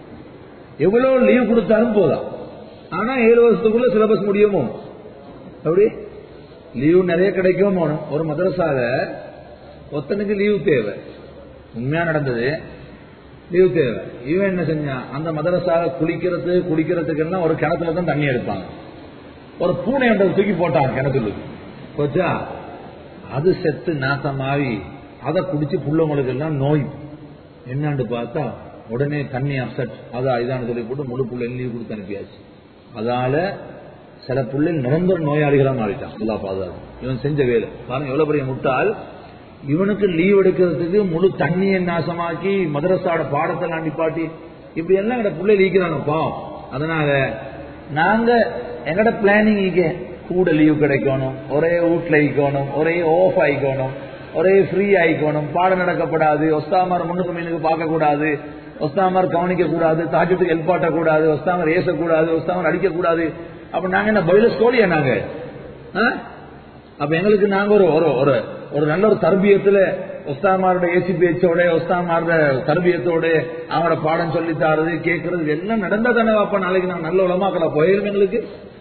எவ்வளவு லீவ் கொடுத்தாலும் போதாம் ஆனா ஏழு வருஷத்துக்குள்ள சிலபஸ் முடியுமோ அப்படி லீவு நிறைய கிடைக்கும் போகணும் ஒரு மதரசால ஒத்தனுக்கு லீவு தேவை உண்மையா நடந்தது லீவு தேவை இவன் என்ன செஞ்சான் அந்த மதரசால குளிக்கிறது குடிக்கிறதுக்கெல்லாம் ஒரு கிணத்துல தான் தண்ணி எடுப்பாங்க ஒரு பூனை என்ற தூக்கி போட்டான் கிணத்துல போச்சா அது செத்து நாசமாவி அதை குடிச்சு புள்ளவங்களுக்கு எல்லாம் நோய் என்னன்னு பார்த்தா உடனே தண்ணி அப்செட் அதா இதான்னு சொல்லி போட்டு முழு புள்ள லீவ் கொடுத்து அனுப்பியாச்சு அதால சில புள்ளை நிரந்தர நோயாளிகளா மாறிட்டான் எல்லா பாதுகாப்பு இவன் செஞ்ச வேலை பாருங்க எவ்வளவு பெரிய முட்டாள் இவனுக்கு லீவ் எடுக்கிறதுக்கு முழு தண்ணியை நாசமாக்கி மதரசாட பாடத்தெல்லாம் நிப்பாட்டி இப்படி எல்லாம் எங்கட புள்ளை லீக்கிறாங்க பாவம் அதனால நாங்க எங்கட பிளானிங் இங்க கூட லீவ் கிடைக்கணும் ஒரே வீட்டுல இருக்கணும் ஒரே ஆஃப் ஆயிக்கணும் ஒரே ஃப்ரீ ஆயிக்கணும் பாடம் நடக்கப்படாது ஒஸ்தாமார் முன்னுக்கு மீனுக்கு பார்க்க கூடாது ஒஸ்தாமார் கவனிக்க கூடாது தாஜத்துக்கு ஹெல்ப் கூடாது ஒஸ்தாமர் ஏசக்கூடாது ஒஸ்தாமர் அடிக்க கூடாது அப்ப நாங்க என்ன பயில ஸ்கோலியா நாங்க ஆ? அப்ப எங்களுக்கு நாங்க ஒரு ஒரு ஒரு ஒரு நல்ல ஒரு தர்பியத்துல ஒஸ்தாமாரோட ஏசி பேச்சோட ஒஸ்தாமாரோட தர்பியத்தோட அவங்களோட பாடம் சொல்லி தாரது கேட்கறது எல்லாம் நடந்தா தானே அப்ப நாளைக்கு நாங்க நல்ல உலமாக்கல போயிடும் எங்களுக்கு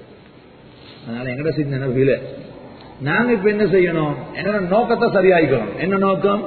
அதனால எங்கட சிந்தனை ஃபீல நாங்க இப்ப என்ன செய்யணும் என்னோட நோக்கத்தை சரியாயிக்கணும் என்ன நோக்கம்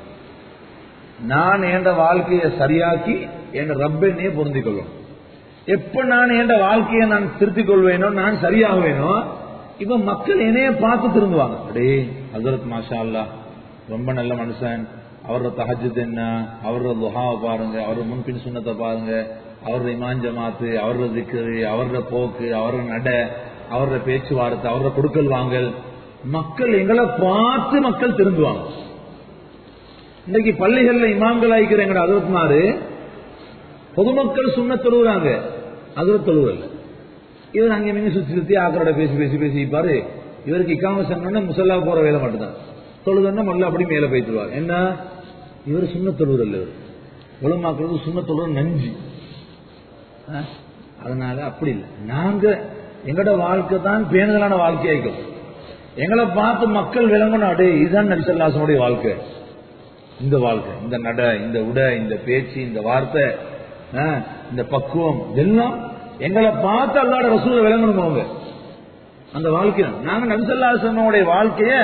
நான் என் வாழ்க்கையை சரியாக்கி என் ரப்பென்னே பொருந்திக் கொள்ளும் எப்ப நான் என் வாழ்க்கையை நான் திருத்திக் கொள்வேனோ நான் சரியாகுவேனோ இப்ப மக்கள் என்னைய பார்த்து திரும்புவாங்க அடே ஹசரத் மாஷா அல்லா ரொம்ப நல்ல மனுஷன் அவரோட தஹஜத் என்ன அவரோட துஹாவை பாருங்க அவரோட முன்பின் சுண்ணத்தை பாருங்க அவரோட இமான் ஜமாத்து அவரோட திக்கரு அவரோட போக்கு அவரோட நட அவரோட பேச்சுவார்த்தை அவரோட கொடுக்கல் வாங்கல் மக்கள் எங்களை பார்த்து மக்கள் திரும்புவாங்க இன்னைக்கு பள்ளிகள்ல இமாம்கள் ஆயிக்கிற எங்கட அதரத்மாரு பொதுமக்கள் சுண்ண தொழுகிறாங்க அதரத் தொழுவல்ல இவர் அங்க நீங்க சுத்தி சுத்தி ஆக்கரோட பேசி பேசி பேசி பாரு இவருக்கு இக்காம சொன்னா முசல்லா போற வேலை மட்டும்தான் தொழுதுன்னா மல்ல அப்படி மேல போய்த்துருவார் என்ன இவர் சுண்ண தொழுவல்ல இவர் உலமாக்குறது சுண்ண தொழுவது நஞ்சு ஆ? அதனால அப்படி இல்லை நாங்க எங்கட வாழ்க்கை தான் பேணுதலான வாழ்க்கையாய்க்கும் எங்களை பார்த்து மக்கள் விளங்கணும் அடே இதுதான் நபிசல்லாசனுடைய வாழ்க்கை இந்த வாழ்க்கை இந்த நட இந்த உடை இந்த பேச்சு இந்த வார்த்தை ஆ, இந்த பக்குவம் இதெல்லாம் எங்களை பார்த்து அல்லாட ரசூலை விளங்கணும் அவங்க அந்த வாழ்க்கை நாங்க நபிசல்லாசனுடைய வாழ்க்கைய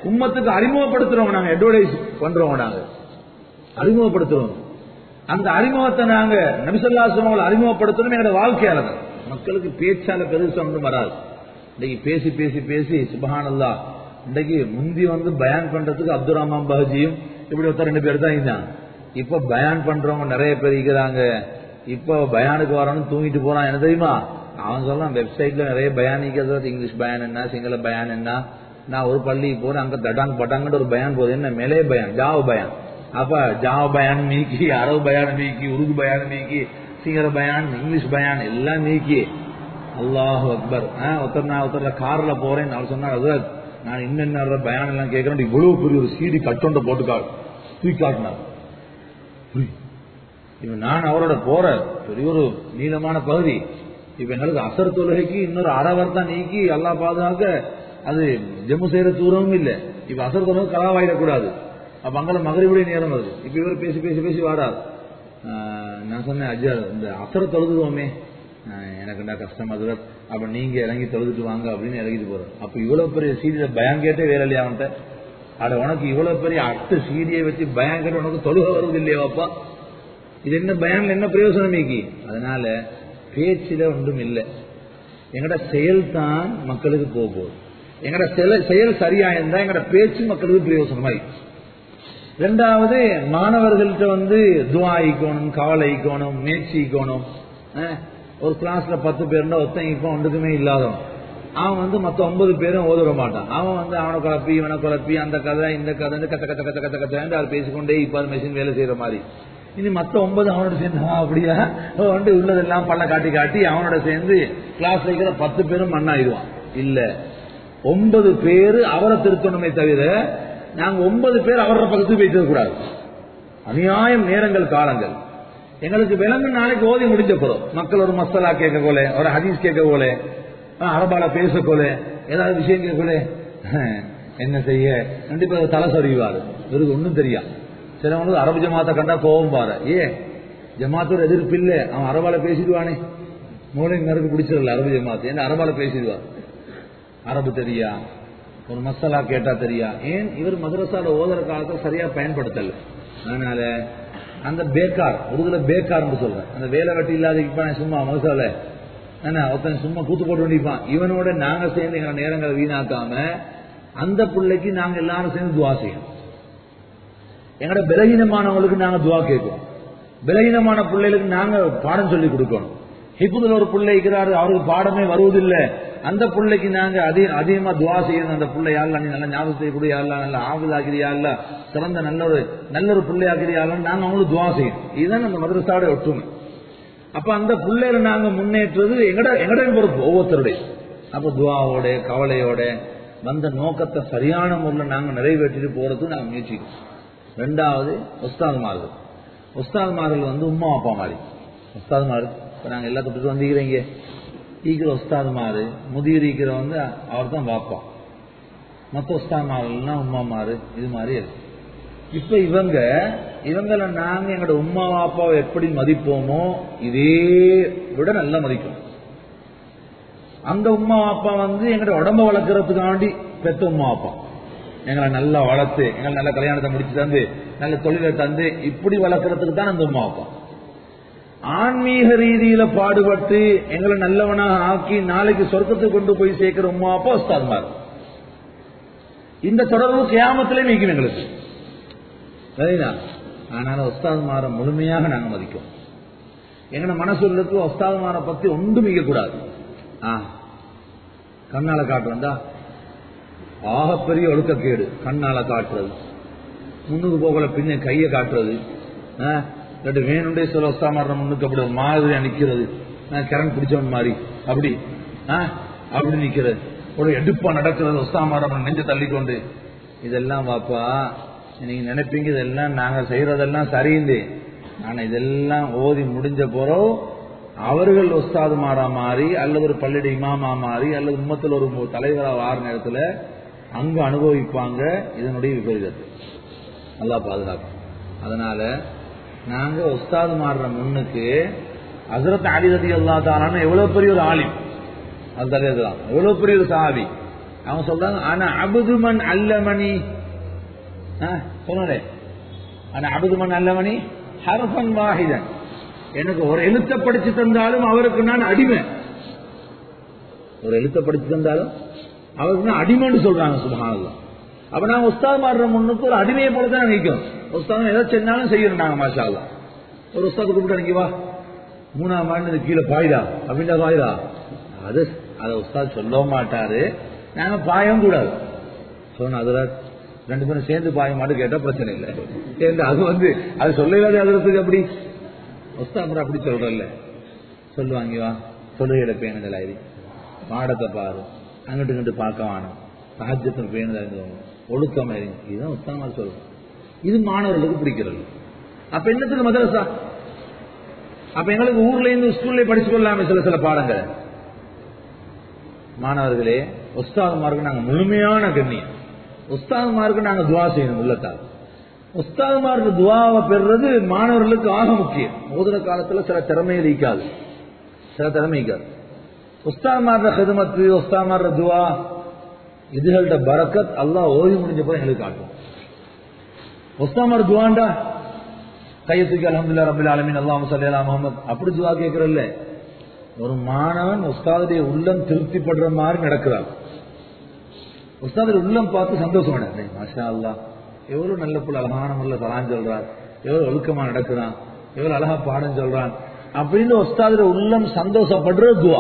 உம்மத்துக்கு அறிமுகப்படுத்துறோம் நாங்க அட்வர்டைஸ் பண்றோம் நாங்க அறிமுகப்படுத்துறோம் அந்த அறிமுகத்தை நாங்க நபிசல்லாசவங்களை அறிமுகப்படுத்தணும் எங்களோட வாழ்க்கையால தான் மக்களுக்கு பேச்சால பெருசா ஒன்றும் வராது இன்னைக்கு பேசி பேசி பேசி சுபஹானல்லா இன்னைக்கு முந்தி வந்து பயான் பண்றதுக்கு அப்துல் ரஹ்மான் பஹஜியும் இப்படி ஒருத்தர் ரெண்டு பேர் தான் இருந்தாங்க இப்ப பயான் பண்றவங்க நிறைய பேர் இருக்கிறாங்க இப்ப பயானுக்கு வரணும் தூங்கிட்டு போறான் என்ன தெரியுமா அவன் சொல்லலாம் வெப்சைட்ல நிறைய பயான் இருக்கிறது இங்கிலீஷ் பயான் என்ன சிங்கள பயான் என்ன நான் ஒரு பள்ளிக்கு போறேன் அங்க தடாங் பட்டாங்கன்னு ஒரு பயான் போகுது என்ன மேலே பயான் ஜாவ பயான் அப்ப ஜாவ பயான் நீக்கி அரபு பயான் நீக்கி உருது பயான் நீக்கி சிங்கள பயான் இங்கிலீஷ் பயான் எல்லாம் நீக்கி அல்லாஹ் அக்பர் ஒருத்தர் நான் ஒருத்தர் கார்ல போறேன் அவர் சொன்னார் ஹசரத் நான் இன்னென்ன பயான் எல்லாம் கேட்கறேன் இவ்வளவு பெரிய ஒரு சீடி கட்டொண்ட போட்டு காட்டு தூக்கி காட்டினார் இப்ப நான் அவரோட போற பெரிய ஒரு நீளமான பகுதி இப்ப எங்களுக்கு அசர் தொழுகைக்கு இன்னொரு அறவர் தான் நீக்கி எல்லாம் பாதுகாக்க அது ஜம்மு செய்யற தூரமும் இல்ல இப்ப அசர் தொழுகை கலாவாயிடக்கூடாது அப்ப அங்கே மகரிபுடைய நேரம் வருது இப்ப இவர் பேசி பேசி பேசி வாராது நான் சொன்னேன் அஜர் இந்த அசர தொழுதுவோமே எனக்குண்டா கஷ்டம் அதுல அப்ப நீங்க இறங்கி தொழுதுட்டு வாங்க அப்படின்னு இறங்கிட்டு போறோம் அப்ப இவ்வளவு பெரிய சீடியில பயம் கேட்டே வேற இல்லையா அவன்கிட்ட அட உனக்கு இவ்வளவு பெரிய அட்டு சீடியை வச்சு பயம் கேட்டு உனக்கு தொழுக வருது இல்லையாப்பா இது என்ன பயான்ல என்ன பிரயோசனம் மீக்கி அதனால பேச்சில ஒன்றும் இல்லை எங்கட செயல் தான் மக்களுக்கு போக போகுது எங்கட செயல் சரியா இருந்தா எங்கட பேச்சு மக்களுக்கு பிரயோசனமாய் ரெண்டாவது மாணவர்கள்ட்ட வந்து துவாயிக்கணும் கவலைக்கணும் முயற்சிக்கணும் ஒரு கிளாஸ்ல பத்து பேர்னா ஒருத்தன் இப்போ ஒன்றுக்குமே இல்லாதவன் அவன் வந்து மத்த ஒன்பது பேரும் ஓதுற மாட்டான் அவன் வந்து அவனை குழப்பி இவனை குழப்பி அந்த கதை இந்த கதை கத்த கத்த கத்த கத்த கத்த அவர் பேசிக்கொண்டே இப்ப அது மெஷின் வேலை செய்யற மாதிரி இனி மத்த ஒன்பது அவனோட சேர்ந்து அப்படியா வந்து உள்ளதெல்லாம் பல்ல காட்டி காட்டி அவனோட சேர்ந்து கிளாஸ்ல இருக்கிற பத்து பேரும் மண்ணாயிடுவான் இல்ல ஒன்பது பேரு அவரை திருத்தணுமே தவிர நாங்க ஒன்பது பேர் அவரோட பக்கத்துக்கு போயிட்டு கூடாது அநியாயம் நேரங்கள் காலங்கள் எங்களுக்கு விலங்கு நாளைக்கு ஓதி முடிஞ்ச போறோம் மக்கள் ஒரு மசாலா கேட்க போல ஒரு ஹதீஸ் கேட்க போல அரபால பேச போல ஏதாவது விஷயம் கேட்க போல என்ன செய்ய கண்டிப்பா தலை சொறிவாரு இவருக்கு ஒன்றும் தெரியா சிலவனுக்கு அரபு ஜமாத்தை கண்டா கோபம் பாரு ஏ ஜமாத்தோட எதிர்ப்பு இல்ல அவன் அரபால பேசிடுவானே மூளை நறுக்கு பிடிச்சிடல அரபு ஜமாத்து ஏன்னா அரபால பேசிடுவார் அரபு தெரியா ஒரு மசாலா கேட்டா தெரியா ஏன் இவர் மதரசால ஓதுற காலத்தை சரியா பயன்படுத்தல அதனால அந்த பேக்கார் உருதுல பேக்கார்னு சொல்றேன் அந்த வேலை வெட்டி இல்லாத இருப்பான் சும்மா மதரசால என்ன ஒருத்தன் சும்மா கூத்து போட்டு வேண்டிப்பான் இவனோட நாங்க சேர்ந்து எங்க நேரங்களை வீணாக்காம அந்த பிள்ளைக்கு நாங்க எல்லாரும் சேர்ந்து துவா செய்யணும் எங்கட பலகீனமானவங்களுக்கு நாங்க துவா கேட்கணும் பலகீனமான பிள்ளைகளுக்கு நாங்க பாடம் சொல்லி கொடுக்கணும் ஹிப்புதுல ஒரு பிள்ளை இருக்கிறாரு அவருக்கு பாடமே வருவதில்லை அந்த பிள்ளைக்கு நாங்க அதிக அதிகமா துவா செய்யணும் அந்த பிள்ளை யாருல நீ நல்ல ஞாபகத்தை கூட யாருல நல்ல ஆகுதாகிறியா இல்ல சிறந்த நல்ல ஒரு நல்ல ஒரு பிள்ளையாகிறியா நாங்க அவங்களுக்கு துவா செய்யணும் இதுதான் நம்ம மதரசாவோட ஒற்றுமை அப்ப அந்த பிள்ளைகளை நாங்க முன்னேற்றது எங்கட எங்கட பொறுப்பு ஒவ்வொருத்தருடைய அப்ப துவாவோட கவலையோட வந்த நோக்கத்தை சரியான முறையில் நாங்க நிறைவேற்றிட்டு போறதுக்கு நாங்க முயற்சிக்கணும் ரெண்டாவது உஸ்தாதுமார்கள் உஸ்தாதுமார்கள் வந்து உமா அப்பா மாதிரி உஸ்தாதுமாரு இப்ப நாங்க எல்லா தொட்டு வந்திக்கிறீங்க ஈக்கிற உஸ்தாதுமாரு முதிர் ஈக்கிற வந்து அவர் தான் வாப்பா மற்ற உஸ்தாதுமார்கள்லாம் உமாமாரு இது மாதிரி இருக்கு இப்ப இவங்க இவங்களை நாங்க எங்களோட உமா வாப்பாவை எப்படி மதிப்போமோ இதே விட நல்லா மதிக்கும் அந்த உமா அப்பா வந்து எங்களோட உடம்ப வளர்க்கறதுக்காண்டி பெத்த உமா அப்பா எங்களை நல்லா வளர்த்து எங்களை நல்ல கல்யாணத்தை முடிச்சு தந்து நல்ல தொழிலை தந்து இப்படி வளர்க்கறதுக்கு தான் அந்த உமா அப்பா ஆன்மீக ரீதியில பாடுபட்டு எங்களை நல்லவனாக ஆக்கி நாளைக்கு சொர்க்கத்துக்கு கொண்டு போய் சேர்க்கிற உமா அப்பா உஸ்தாத்மார் இந்த தொடர்பு கியாமத்திலே நீக்கும் எங்களுக்கு சரிங்களா ஆனால உஸ்தாத்மாரை முழுமையாக நாங்க மதிக்கும் எங்கட மனசுக்கு உஸ்தாத்மாரை பத்தி ஒன்றும் மிக கூடாது கண்ணால காட்டுறா ஆகப்பெரிய ஒழுக்கக்கேடு கண்ணால காட்டுறது முன்னுக்கு போகல பின்ன கையை காட்டுறது இல்லாட்டி வேணுண்டே சில ஒஸ்தாமார முன்னுக்கு அப்படி ஒரு மாதிரியா நிக்கிறது கரண்ட் பிடிச்சவன் மாதிரி அப்படி அப்படி நிக்கிறது ஒரு எடுப்பா நடக்கிறது ஒஸ்தாமார நெஞ்ச தள்ளிக்கொண்டு இதெல்லாம் வாப்பா நீங்க நினைப்பீங்க இதெல்லாம் நாங்க செய்யறதெல்லாம் சரிந்து ஆனா இதெல்லாம் ஓதி முடிஞ்ச போறோம் அவர்கள் ஒஸ்தாது மாறா மாறி அல்லது ஒரு பள்ளிட இமாமா மாறி அல்லது உம்மத்தில் ஒரு தலைவரா வார நேரத்துல அங்க அனுபவிப்பாங்க இதனுடைய விபரீதத்தை நல்லா பாதுகாக்கும் அதனால நாங்க ஒஸ்தாது மாறுற முன்னுக்கு அசரத் அலிரதி அல்லா தாரான எவ்வளவு பெரிய ஒரு ஆலிம் அது தலையதுதான் எவ்வளவு பெரிய ஒரு சாவி அவங்க சொல்றாங்க ஆனா அபுதுமன் அல்லமணி சொன்னே ஆனா அபுதுமன் அல்லமணி ஹரஃபன் வாஹிதன் எனக்கு ஒரு எழுத்த படிச்சு தந்தாலும் அவருக்கு நான் அடிமை ஒரு எழுத்த படிச்சு தந்தாலும் அவருக்கு நான் அடிமைன்னு சொல்றாங்க சுபஹானல்லாஹ் அப்ப நாங்க உஸ்தாத் மாறுற முன்னுக்கு ஒரு அடிமையை போல தான் நினைக்கிறோம் உஸ்தாதம் எதை செஞ்சாலும் செய்யறோம் நாங்க மாஷா அல்லாஹ் ஒரு உஸ்தாது கூப்பிட்டு நினைக்க வா மூணாம் ஆண்டு கீழே பாயுதா அப்படின்டா பாயுதா அது அதை உஸ்தாத் சொல்ல மாட்டாரு நாங்க பாயவும் கூடாது சொன்ன அதுல ரெண்டு பேரும் சேர்ந்து பாய மாட்டு கேட்டா பிரச்சனை இல்லை சேர்ந்து அது வந்து அது சொல்லவே அதுறதுக்கு அப்படி உஸ்தாத் அப்படி சொல்றல்ல சொல்லுவாங்க வா சொல்லுகிற பேணுதலாயிரி பாடத்தை பாரு அங்கிட்டு இங்கிட்டு பார்க்க வேணும் சஹஜத்தில் பேணுதல் ஒழுக்கம் இதுதான் உத்தமமா சொல்றோம் இது மாணவர்களுக்கு பிடிக்கிறது அப்ப என்னத்துக்கு மதரசா அப்ப எங்களுக்கு ஊர்ல இருந்து ஸ்கூல்ல படிச்சு கொள்ளாம சில சில பாடங்கள் மாணவர்களே உஸ்தாதுமாருக்கு நாங்க முழுமையான கண்ணியம் உஸ்தாதுமாருக்கு நாங்க துவா செய்யணும் உள்ளத்தால் உஸ்தாதுமாருக்கு துவாவை பெறுறது மாணவர்களுக்கு ஆக முக்கியம் ஓதுற காலத்துல சில திறமை இருக்காது சில திறமை இருக்காது உஸ்தாதுமார ஹிதமத்து உஸ்தாதுமார துவா இதுகள்ட பரக்கத் அல்லாஹ் ஓய்வு முடிஞ்ச போய் எங்களுக்கு காட்டும் உஸ்தாமார் துவாண்டா கையத்துக்கு அலமதுல்லா ரபுல் ஆலமின் அல்லாஹ் சல்லா முகமது அப்படி துவா கேட்கறல்ல ஒரு மாணவன் உஸ்தாதுடைய உள்ளம் திருப்திப்படுற மாதிரி நடக்கிறார் உஸ்தாதுடைய உள்ளம் பார்த்து சந்தோஷம் அடைறேன் மாஷா அல்லா எவ்வளவு நல்ல புள்ள அழகான முறையில் தலான் சொல்றான் எவ்வளவு ஒழுக்கமா நடக்கிறான் எவ்வளவு அழகா பாடம் சொல்றான் அப்படின்னு உஸ்தாதுடைய உள்ளம் சந்தோஷப்படுற துவா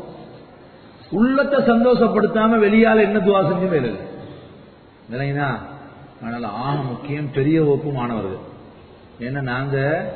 உள்ளத்தை சந்தோஷப்படுத்தாம வெளியால என்ன துவா செஞ்சும் இல்லை இல்லைங்களா அதனால ஆக முக்கியம் பெரிய வகுப்பு மாணவர்கள் ஏன்னா நாங்க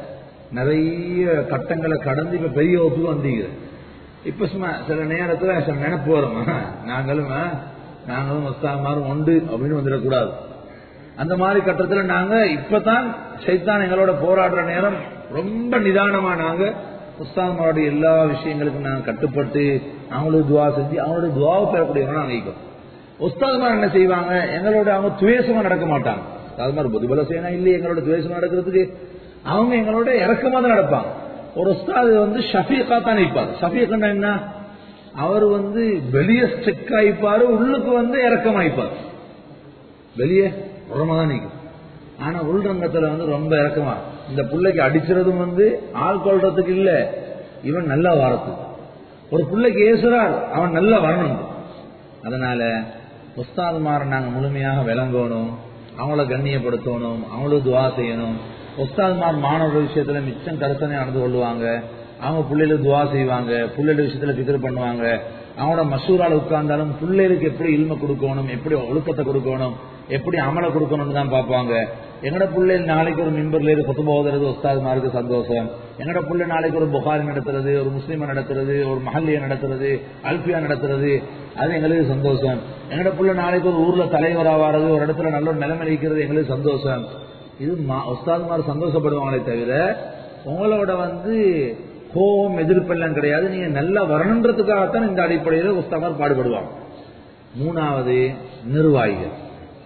நிறைய கட்டங்களை கடந்து இப்ப பெரிய வகுப்புக்கு வந்தீங்க இப்ப சும்மா சில நேரத்துல சில நினைப்பு வரும் நாங்களும் நாங்களும் மஸ்தாமாரும் உண்டு அப்படின்னு வந்துடக்கூடாது அந்த மாதிரி கட்டத்துல நாங்க இப்பதான் சைத்தான் எங்களோட போராடுற நேரம் ரொம்ப நிதானமா நாங்க உஸ்தாமாருடைய எல்லா விஷயங்களுக்கும் நாங்க கட்டுப்பட்டு அவங்களுக்கு துவா செஞ்சு அவங்களுடைய துவாவை பெறக்கூடியவங்க நாங்க இருக்கோம் உஸ்தாதுமார் என்ன செய்வாங்க எங்களோட அவங்க துவேஷமா நடக்க மாட்டாங்க அது மாதிரி புதுபல செய்யணும் இல்லையே எங்களோட துவேஷமா நடக்கிறதுக்கு அவங்க எங்களோட இறக்கமா தான் நடப்பாங்க ஒரு உஸ்தாது வந்து ஷஃபீக்கா தான் நிற்பார் ஷஃபீக்னா என்ன அவர் வந்து வெளியே ஸ்ட்ரிக் ஆயிப்பாரு உள்ளுக்கு வந்து இறக்கமாயிப்பார் வெளியே உரமா தான் நிற்கும் ஆனா உள்ரங்கத்துல வந்து ரொம்ப இறக்கமா இந்த பிள்ளைக்கு அடிச்சுறதும் வந்து ஆள் கொள்றதுக்கு இல்ல இவன் நல்லா வரத்துக்கு ஒரு பிள்ளைக்கு ஏசுறார் அவன் நல்லா வரணும் அதனால உஸ்தாதுமாரை நாங்க முழுமையாக விளங்கணும் அவங்கள கண்ணியப்படுத்தணும் அவங்களுக்கு துவா செய்யணும் உஸ்தாதுமார் மாணவர்கள் விஷயத்துல மிச்சம் கருத்தனை நடந்து கொள்வாங்க அவங்க பிள்ளைகளுக்கு துவா செய்வாங்க பிள்ளைகள் விஷயத்துல பிக்கர் பண்ணுவாங்க அவங்களோட மசூரால உட்கார்ந்தாலும் பிள்ளைகளுக்கு எப்படி இல்ம கொடுக்கணும் எப்படி ஒழுக்கத்தை கொடுக்கணும் எப்படி அமலை கொடுக்கணும்னு தான் பார்ப்பாங்க எங்கட பிள்ளைகள் நாளைக்கு ஒரு மிம்பர்ல இருந்து கொத்து போகிறது உஸ்தாதுமாருக்கு சந்தோஷம் எங்கட பிள்ளை நாளைக்கு ஒரு புகாரி நடத்துறது ஒரு முஸ்லீமை நடத்துறது ஒரு மஹல்லிய நடத்துறது அல்பியா நடத்துறது அது எங்களுக்கு சந்தோஷம் எங்கட பிள்ளை நாளைக்கு ஒரு ஊர்ல தலைவரா வாரது ஒரு இடத்துல நல்ல ஒரு நிலைமை இருக்கிறது எங்களுக்கு சந்தோஷம் இது உஸ்தாதுமார் சந்தோஷப்படுவாங்களே தவிர உங்களோட வந்து கோபம் எதிர்ப்பெல்லாம் கிடையாது நீங்க நல்லா வரணுன்றதுக்காகத்தான் இந்த அடிப்படையில் உஸ்தாமார் பாடுபடுவாங்க மூணாவது நிர்வாகிகள்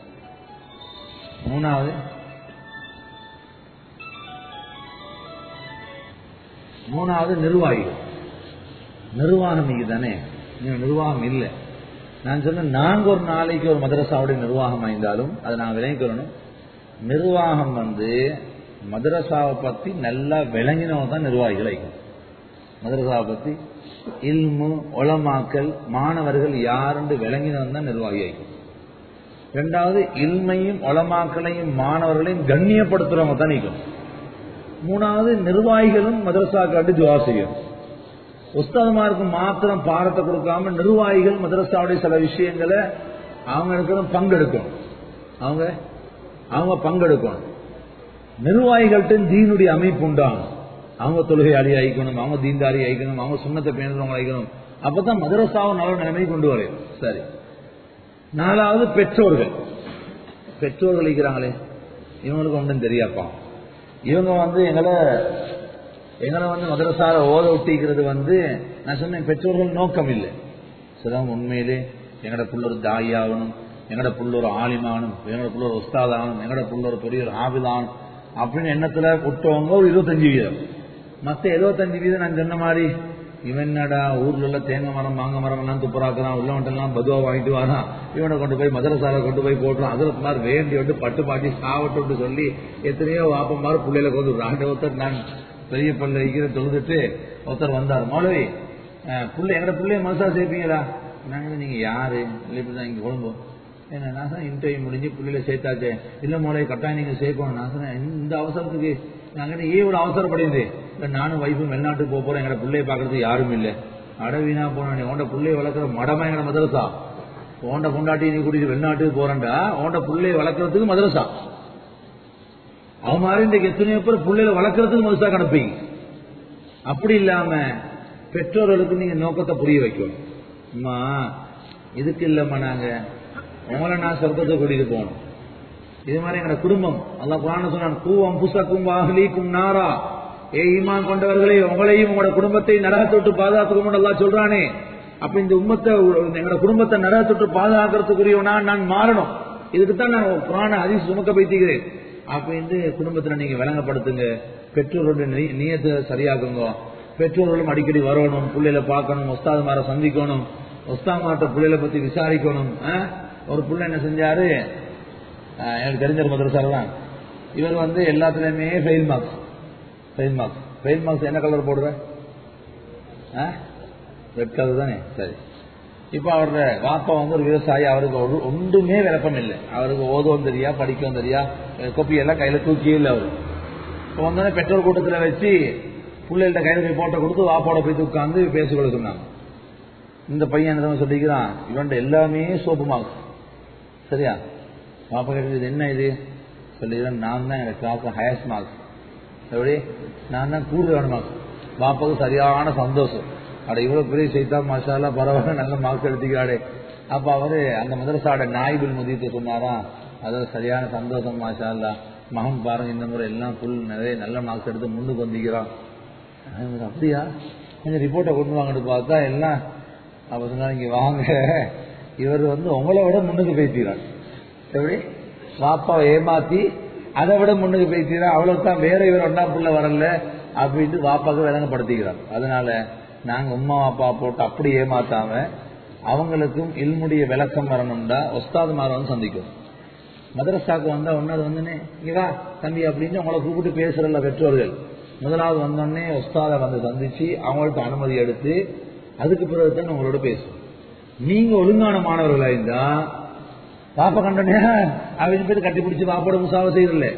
மூணாவது மூணாவது நிர்வாகிகள் நிர்வாகம் இங்க தானே நீங்க நிர்வாகம் இல்லை நான் சொன்ன நாங்க ஒரு நாளைக்கு ஒரு மதரசாவுடைய நிர்வாகம் ஆயிருந்தாலும் அதை நான் விளங்கிக்கணும் நிர்வாகம் வந்து மதரசாவை பத்தி நல்லா விளங்கினவங்க தான் நிர்வாகிகள் ஆயிக்கும் மதரசாவை பத்தி இல்மு ஒளமாக்கல் மாணவர்கள் யாருன்னு விளங்கினவன் தான் நிர்வாகி ஆயிக்கும் ரெண்டாவது இல்மையும் ஒளமாக்களையும் மாணவர்களையும் கண்ணியப்படுத்துறவங்க தான் நீக்கும் மூணாவது நிர்வாகிகளும் மதரசா காட்டு துவா செய்யும் உஸ்தாதுமாருக்கு மாத்திரம் பாடத்தை கொடுக்காம நிர்வாகிகள் மதரசாவுடைய சில விஷயங்களை அவங்க இருக்கிற பங்கெடுக்கணும் அவங்க அவங்க பங்கெடுக்கணும் நிர்வாகிகள்கிட்ட தீனுடைய அமைப்பு உண்டாகும் அவங்க தொழுகையாளி ஆயிக்கணும் அவங்க தீன்தாரி ஆயிக்கணும் அவங்க சுண்ணத்தை பேணுறவங்க ஆயிக்கணும் அப்பதான் மதரசாவை நல்ல நிலைமை கொண்டு வரையும் சரி நாலாவது பெற்றோர்கள் பெற்றோர்கள் இருக்கிறாங்களே இவங்களுக்கு ஒன்றும் தெரியாப்பா இவங்க வந்து எங்களை எங்களை வந்து மதரசால ஓத ஒட்டிக்கிறது வந்து நான் சொன்னேன் பெற்றோர்கள் நோக்கம் இல்லை சிலவங்க உண்மையிலே எங்கட புள்ள ஒரு தாய் ஆகணும் எங்கட புள்ள ஒரு ஆலிமாகணும் எங்கட புள்ள ஒரு உஸ்தாத் ஆகணும் எங்கட புள்ள ஒரு பெரிய ஒரு ஆபிதாகணும் அப்படின்னு எண்ணத்துல விட்டவங்க ஒரு இருபத்தஞ்சு வீதம் மற்ற எழுபத்தஞ்சு வீதம் நான் சொன்ன மாதிரி இவன் என்னடா ஊர்ல உள்ள தேங்காய் மரம் மாங்க மரம் எல்லாம் துப்புராக்குறான் உள்ளவன்ட்டெல்லாம் பதுவா வாங்கிட்டு வரான் இவனை கொண்டு போய் மதரசால கொண்டு போய் போட்டுறான் அதுல மாதிரி வேண்டி விட்டு பட்டு பாட்டி சாவட்டு சொல்லி எத்தனையோ வாப்பமாறு பிள்ளையில கொண்டு விடுறான் ஒருத்தர் நான் பெரிய பல்ல வைக்கிற தொழுதுட்டு ஒருத்தர் வந்தார் மௌலவி பிள்ளை எங்கட பிள்ளைய மனசா சேர்ப்பீங்களா நாங்க நீங்க யாரு இல்லை இப்படிதான் இங்க கொழும்பு என்ன நான் சொன்னேன் இன்டர்வியூ முடிஞ்சு பிள்ளைல சேர்த்தாச்சே இல்ல மூளை கட்டாயம் நீங்க சேர்க்கணும் நான் சொன்னேன் இந்த அவசரத்துக்கு நாங்க ஏன் இவ்வளவு அவசரப்படுது இல்ல நானும் வைஃபும் வெளிநாட்டுக்கு போக போறோம் எங்கட பிள்ளைய பாக்குறதுக்கு யாரும் இல்ல அடவீனா போன உண்ட பிள்ளைய வளர்க்குற மடமா எங்கட மதரசா உண்ட கொண்டாட்டி நீ கூட்டிட்டு வெளிநாட்டுக்கு போறேன்டா உண்ட பிள்ளைய வளர்க்கறதுக்கு மதரசா அவன் மாதிரி இன்றைக்கு எத்தனையோ பேர் பிள்ளைகளை வளர்க்கறதுக்கு மதரசா கணப்பீங்க அப்படி இல்லாம பெற்றோர்களுக்கு நீங்க நோக்கத்தை புரிய வைக்கணும் அம்மா இதுக்கு இல்லம்மா நாங்க உங்களை நான் சொர்க்கத்தை கூட்டிட்டு போகணும் இது மாதிரி எங்க குடும்பம் அல்லாஹ் குரான சொன்னான் கூவம் புசக்கும் வாகலிக்கும் நாரா ஏ ஈமான் கொண்டவர்களே உங்களையும் உங்களோட குடும்பத்தை நரகத்தை விட்டு பாதுகாத்துக்கணும் அல்லாஹ் சொல்றானே அப்ப இந்த உம்மத்தை எங்களோட குடும்பத்தை நரகத்தை விட்டு பாதுகாக்கிறதுக்குரியவனா நான் மாறணும் இதுக்கு தான் நான் குரான அதிக சுமக்க பைத்திக்கிறேன் அப்ப இந்த குடும்பத்துல நீங்க விளங்கப்படுத்துங்க பெற்றோர்களுடைய நீ- நீயத்தை சரியாக்குங்க பெற்றோர்களும் அடிக்கடி வரணும் பிள்ளைகளை பார்க்கணும் ஒஸ்தாதுமாரை சந்திக்கணும் ஒஸ்தாமார்ட்ட பிள்ளைகளை பத்தி விசாரிக்கணும் ஆ? ஒரு பிள்ளை என்ன செஞ்சாரு ஆ, எனக்கு தெரிஞ்ச ஒரு மதரசால தான் இவர் வந்து எல்லாத்துலயுமே fail marks fail marks fail marks என்ன கலர் போடுற ரெட் கலர் தானே சரி இப்போ அவரோட வாப்பா வந்து ஒரு விவசாயி அவருக்கு ஒரு ஒன்றுமே விளக்கம் இல்லை அவருக்கு ஓதவும் தெரியா படிக்கவும் தெரியா கொப்பி எல்லாம் கையில தூக்கியே இல்லை அவரு இப்போ வந்தோடனே பெட்ரோல் கூட்டத்தில் வச்சு பிள்ளைகள்ட்ட கையில போய் போட்ட கொடுத்து வாப்பாவோட போய் உட்காந்து பேசி கொடுக்கணும் இந்த பையன் என்ன சொல்லிக்கிறான் இவன்ட எல்லாமே சோப்பு மார்க்ஸ் சரியா பாப்பா கேட்டது இது என்ன இது சொல்லிக்கிறேன் நான் தான் எனக்கு கிளாஸ் ஹையஸ்ட் மார்க்ஸ் எப்படி நான் தான் கூடுதலான மார்க்ஸ் பாப்பாவுக்கு சரியான சந்தோஷம் அட இவ்வளவு பெரிய செய்தா மாஷாலா பரவாயில்ல நல்ல மார்க்ஸ் எடுத்துக்கிறாடே அப்ப அவரு அந்த மதரசாட நாய்பில் முதித்து சொன்னாரா அது சரியான சந்தோஷம் மாஷாலா மகன் பாருங்க இந்த முறை எல்லாம் ஃபுல் நிறைய நல்ல மார்க்ஸ் எடுத்து முன்னுக்கு வந்திக்கிறான் அது அப்படியா கொஞ்சம் ரிப்போர்ட்டை கொண்டு வாங்கன்னு பார்த்தா எல்லாம் அப்ப சொன்னா இங்க வாங்க இவர் வந்து உங்களை விட முன்னுக்கு பேசிக்கிறார் எப்படி வாப்பாவை ஏமாத்தி அதை விட முன்னுக்கு பேசிக்கிறார் அவ்வளவுதான் வேற இவர் ஒன்னாம் புள்ள வரல அப்படின்ட்டு வாப்பாக்கு விளங்கப்படுத்திக்கிறார் அதனால நாங்க உம்மா அப்பா போட்டு அப்படி ஏமாத்தாம அவங்களுக்கும் இல்முடைய விளக்கம் வரணும்டா ஒஸ்தாதுமாரை வந்து சந்திக்கும் மதரசாக்கு வந்தா ஒன்னாவது வந்தனே இங்க வா தம்பி அப்படின்னு உங்களை கூப்பிட்டு பேசுறல பெற்றோர்கள் முதலாவது வந்தோடனே உஸ்தாத வந்து சந்திச்சு அவங்கள்ட்ட அனுமதி எடுத்து அதுக்கு பிறகு தான் உங்களோட பேசும் நீங்க ஒழுங்கான மாணவர்களா இருந்தா பாப்பா கண்டனே அவங்க பேர் கட்டி பிடிச்சி பாப்போட முசாவை செய்யறல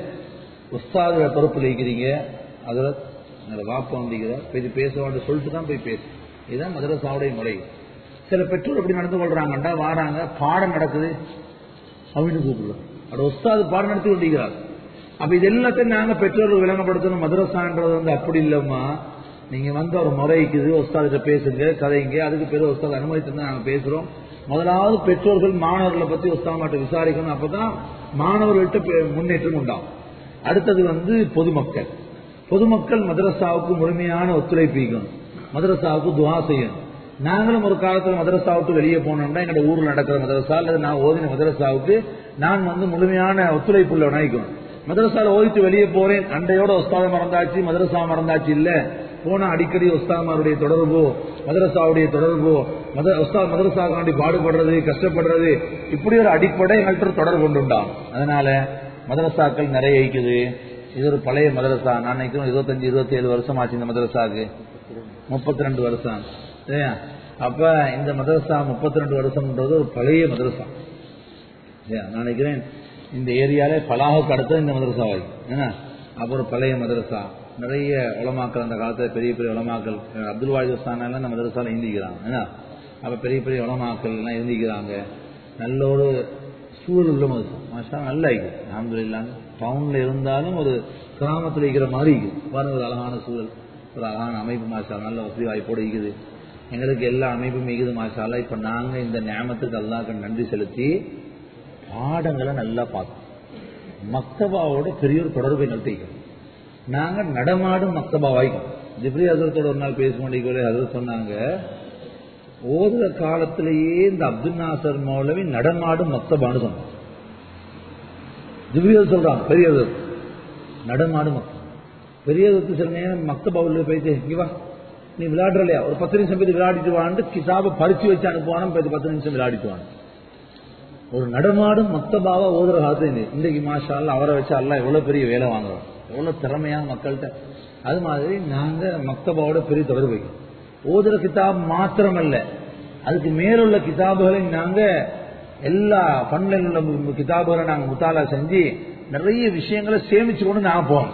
உஸ்தாத பொறுப்புல இருக்கிறீங்க அதுல உங்களை வாப்பா வந்தீங்க போய் பேசுவான்னு சொல்லிட்டு தான் போய் பேசு இதுதான் மதரசாவுடைய முறை சில பெற்றோர் எப்படி நடந்து கொள்றாங்கண்டா வாராங்க பாடம் நடக்குது அப்படின்னு கூப்பிடுறோம் அது உஸ்தாது பாடம் நடத்தி கொண்டிருக்கிறார் அப்ப இது எல்லாத்தையும் நாங்க பெற்றோர்கள் விளங்கப்படுத்தணும் மதரசான்றது வந்து அப்படி இல்லம்மா நீங்க வந்து ஒரு முறைக்குது உஸ்தாதிட்ட பேசுங்க கதைங்க அதுக்கு பிறகு உஸ்தாத் அனுமதி தந்தா நாங்க பேசுறோம் முதலாவது பெற்றோர்கள் மாணவர்களை பத்தி உஸ்தாமாட்ட விசாரிக்கணும் அப்பதான் மாணவர்கள்ட்ட பெ- முன்னேற்றம் உண்டாகும் அடுத்தது வந்து பொதுமக்கள் பொதுமக்கள் மதரசாவுக்கு முழுமையான ஒத்துழைப்பிக்கணும் மதரசாவுக்கு துவா செய்யணும் நாங்களும் ஒரு காலத்துல மதரசா விட்டு வெளியே போனோம்னா எங்க ஊர்ல நடக்கிற மதரசா அல்லது நான் ஓதின மதரசாவுக்கு நான் வந்து முழுமையான ஒத்துழைப்புள்ள நினைக்கணும் மதரசால ஓதிட்டு வெளியே போறேன் அண்டையோட உஸ்தாத மறந்தாச்சு மதரசா மறந்தாச்சு இல்ல போனா அடிக்கடி உஸ்தாமாருடைய தொடர்பு மதரசாவுடைய தொடர்பு மத உஸ்தாத் மதரசாக்காண்டி பாடுபடுறது கஷ்டப்படுறது இப்படி ஒரு அடிப்படை எங்கள்கிட்ட தொடர்பு கொண்டுண்டாம் அதனால மதரசாக்கள் நிறைய இருக்குது இது ஒரு பழைய மதரசா நான் நினைக்கிறேன் இருபத்தஞ்சு இருபத்தி ஏழு வருஷம் ஆச்சு இந்த மதரசாக்கு முப்பத்தி ரெண்டு வருஷம் சரியா அப்ப இந்த மதரசா முப்பத்தி ரெண்டு வருஷம்ன்றது ஒரு பழைய மதரசா சரியா நான் நினைக்கிறேன் இந்த ஏரியால பலாஹுக்கு அடுத்த இந்த மதரசா வரைக்கும் என்ன அப்புறம் பழைய மதரசா நிறைய உலமாக்கள் அந்த காலத்துல பெரிய பெரிய உலமாக்கள் அப்துல் வாஜி உஸ்தானா எல்லாம் இந்த மதரசால இருந்திக்கிறாங்க என்ன அப்ப பெரிய பெரிய உலமாக்கள் எல்லாம் இருந்திக்கிறாங்க நல்ல ஒரு சூழல் உள்ள மதரசா மாஷா நல்லா இருக்குது அஹமதுல்லாங்க டவுன்ல இருந்தாலும் ஒரு கிராமத்துல இருக்கிற மாதிரி இருக்குது பாருங்க ஒரு அழகான சூழல் ஒரு அழகான அமைப்பு மாஷா நல்ல வசதி வாய்ப்போடு இருக்குது எங்களுக்கு எல்லா அமைப்பும் மிகுது மாஷாலா இப்ப நாங்க இந்த ஞாபகத்துக்கு அல்லாஹ்க்கு நன்றி செலுத்தி பாடங்களை நல்லா பார்த்தோம் மக்தபாவோட பெரிய ஒரு தொடர்பு நிறுத்திக்கிறோம் நாங்க நடமாடும் மக்தபா வாய்க்கும் ஜிப்ரி ஹசரத்தோட ஒரு நாள் பேசும்போது ஹசரத் சொன்னாங்க ஓதுற காலத்திலேயே இந்த அப்துல் நாசர் மௌலவி நடமாடும் மக்தபான்னு சொன்னாங்க ஜிப்ரி ஹசரத் சொல்றாங்க பெரிய ஹசரத் நடமாடும் மக்தபா பெரிய ஹசரத் சில நேரம் மக்தபாவில் போயிட்டு இங்க வா நீ விளையாடுற இல்லையா ஒரு பத்து நிமிஷம் போய் விளையாடிட்டு வான்னு கிதாபை பறிச்சு வச்சு அனுப்புவானும் போய் பத்து நிமிஷம் விளையாடிட்டு வாங்க ஒரு நடமாடும் மக்தபாவா ஓதுற காலத்து இது. இன்றைக்கு மாஷா அல்லாஹ் அவரை வச்சு அல்லாஹ் எவ்வளவு பெரிய வேலை வாங்குறோம் எவ்வளவு திறமையா மக்கள்கிட்ட அது மாதிரி நாங்க மக்தபாவோட பெரிய தொடர்பு வைக்கிறோம். ஓதுற கிதாப் மாத்திரமல்ல அதுக்கு மேலுள்ள கிதாபுகளை நாங்க எல்லா பண்பில் உள்ள மு- கிதாபுகளை நாங்க முத்தாலா செஞ்சு நிறைய விஷயங்களை சேமிச்சு கொண்டு நாங்க போனோம்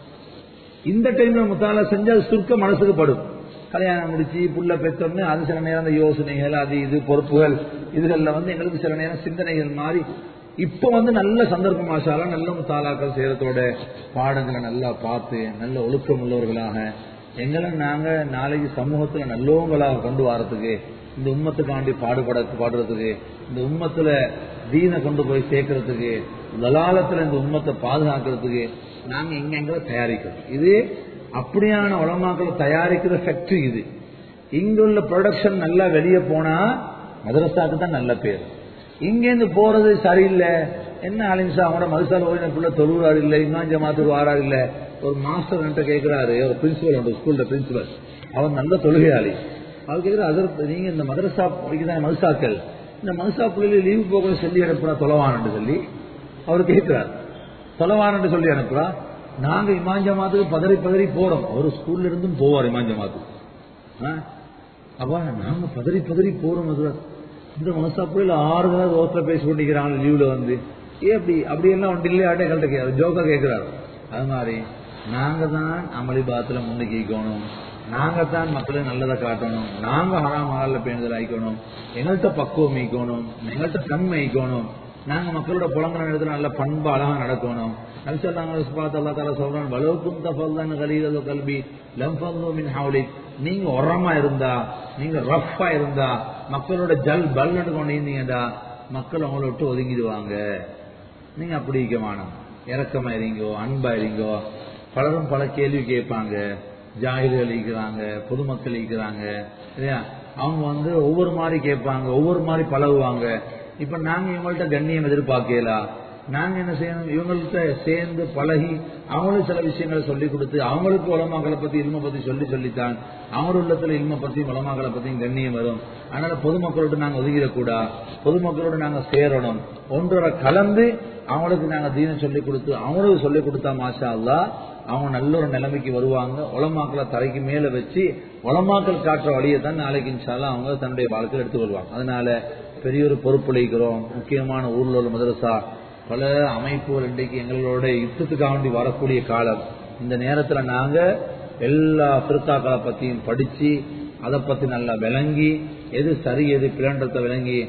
இந்த டைம்ல முத்தாலா செஞ்சு அது சுருக்க மனசுக்கு படும் கல்யாணம் முடிச்சு புள்ள பெற்றோம்னு அது சில நேரம் அந்த யோசனைகள் அது இது பொறுப்புகள் இதுகள்ல வந்து எங்களுக்கு சில நேரம் சிந்தனைகள் மாறி இப்ப வந்து நல்ல சந்தர்ப்பம் மாஷாலா நல்ல முத்தாலாக்கள் செய்யறதோட பாடங்களை நல்லா பார்த்து நல்ல ஒழுக்கம் உள்ளவர்களாக எங்களை நாங்க நாளைக்கு சமூகத்துல நல்லவங்களாக கொண்டு வரதுக்கு இந்த உம்மத்துக்காண்டி பாடுபட பாடுறதுக்கு இந்த உம்மத்துல தீனை கொண்டு போய் சேர்க்கறதுக்கு தலாலத்துல இந்த உம்மத்தை பாதுகாக்கிறதுக்கு நாங்க இங்க எங்களை தயாரிக்கிறோம் இது அப்படியான உலமாக்களை தயாரிக்கிற ஃபேக்டரி இது இங்க உள்ள ப்ரொடக்ஷன் நல்லா வெளியே போனா மதரசாக்கு தான் நல்ல பேர் இங்கேருந்து போறது சரியில்லை என்ன அலிம்சா அவனோட மதுசால போய் பிள்ளை தொழுவாரு இல்லை இமாம் ஜமாத்துக்கு வாராரு இல்ல ஒரு மாஸ்டர் என்கிட்ட கேட்கிறாரு ஒரு பிரின்சிபல் உண்டு ஸ்கூல்ல பிரின்சிபல் அவன் நல்ல தொழுகையாளி அவர் கேட்கிறார் அதற்கு நீங்க இந்த மதரசா படிக்கிறதா மதுசாக்கள் இந்த மதுசா பிள்ளைகள் லீவு போக சொல்லி அனுப்புறா தொலைவானு சொல்லி அவர் கேட்கிறார் தொலைவானு சொல்லி அனுப்புறா நாங்க இமாஞ்சமாத்துக்கு பதறி பதறி போறோம் அவர் ஸ்கூல்ல இருந்தும் போவார் இமாஞ்சமாத்துக்கு ஆ? அப்ப நாங்க பதறி பதறி போறோம் அதுல இந்த மனசாப்புல ஆறுதலா ரோட்ல பேசி கொண்டிருக்கிறாங்க லீவ்ல வந்து ஏ அப்படி அப்படி எல்லாம் ஒன்று இல்லையாட்டே எங்கள்கிட்ட கே ஜோக்கா கேட்கிறாரு அது மாதிரி நாங்க தான் அமளி பாத்துல முன்னுக்கு ஈக்கணும் நாங்க தான் மக்களுக்கு நல்லதை காட்டணும் நாங்க ஹராம் ஹலால பேணுதல் ஆயிக்கணும் எங்கள்கிட்ட பக்குவம் ஈக்கணும் எங்கள்கிட்ட தன்மை ஈக்கணும் நாங்க மக்களோட புலங்குற இடத்துல நல்ல பண்பு அழகா நடக்கணும் நபிசல்லாங்க சுபாத் அல்லா தாலா சொல்றான் வலவுக்கும் தஃபல்தான் கலீலதோ கல்வி லம்ஃபல்லோ மின் ஹவுலிக் நீங்க உரமா இருந்தா நீங்க ரஃப்பா இருந்தா மக்களோட ஜல் பல்லுன்னு கொண்டு இருந்தீங்கடா மக்கள் அவங்கள விட்டு ஒதுங்கிடுவாங்க நீங்க அப்படி இருக்க வேணாம் இறக்கமா இருங்கோ அன்பா இருங்கோ பலரும் பல கேள்வி கேட்பாங்க ஜாகிர்கள் இருக்கிறாங்க பொதுமக்கள் இருக்கிறாங்க இல்லையா அவங்க வந்து ஒவ்வொரு மாதிரி கேட்பாங்க ஒவ்வொரு மாதிரி பழகுவாங்க இப்ப நாங்க இவங்கள்ட்ட கண்ணியம் எதிர்பார்க்கலாம் நாங்க என்ன செய்யணும் இவங்கள்ட்ட சேர்ந்து பழகி அவங்களுக்கு சில விஷயங்களை சொல்லி கொடுத்து அவங்களுக்கு உலமாக்களை பத்தி இல்ம பத்தி சொல்லி சொல்லித்தான் அவங்க உள்ளத்துல இல்ம பத்தி உலமாக்களை பத்தியும் கண்ணியம் வரும் அதனால பொதுமக்களோட நாங்க ஒதுங்கிடக்கூடா பொதுமக்களோட நாங்க சேரணும் ஒன்றரை கலந்து அவங்களுக்கு நாங்க தீனம் சொல்லி கொடுத்து அவங்களுக்கு சொல்லி கொடுத்தா மாஷா அல்லா அவங்க நல்ல ஒரு நிலைமைக்கு வருவாங்க உலமாக்களை தலைக்கு மேல வச்சு உலமாக்கள் காட்டுற வழியை தான் நாளைக்கு இன்ஷால்லா அவங்க தன்னுடைய வாழ்க்கையில் எடுத்து வருவாங்க அதனால பெரிய ஒரு பொறுப்புழைக்கிறோம் முக்கியமான ஊர்ல உள்ள மதரசா பல அமைப்புகள் இன்றைக்கு எங்களோட யுத்தத்துக்காக வேண்டி வரக்கூடிய காலம் இந்த நேரத்துல நாங்க எல்லா பிறத்தாக்களை பத்தியும் படிச்சு அதை பத்தி நல்லா விளங்கி எது சரி எது பிளன்றத விளங்கி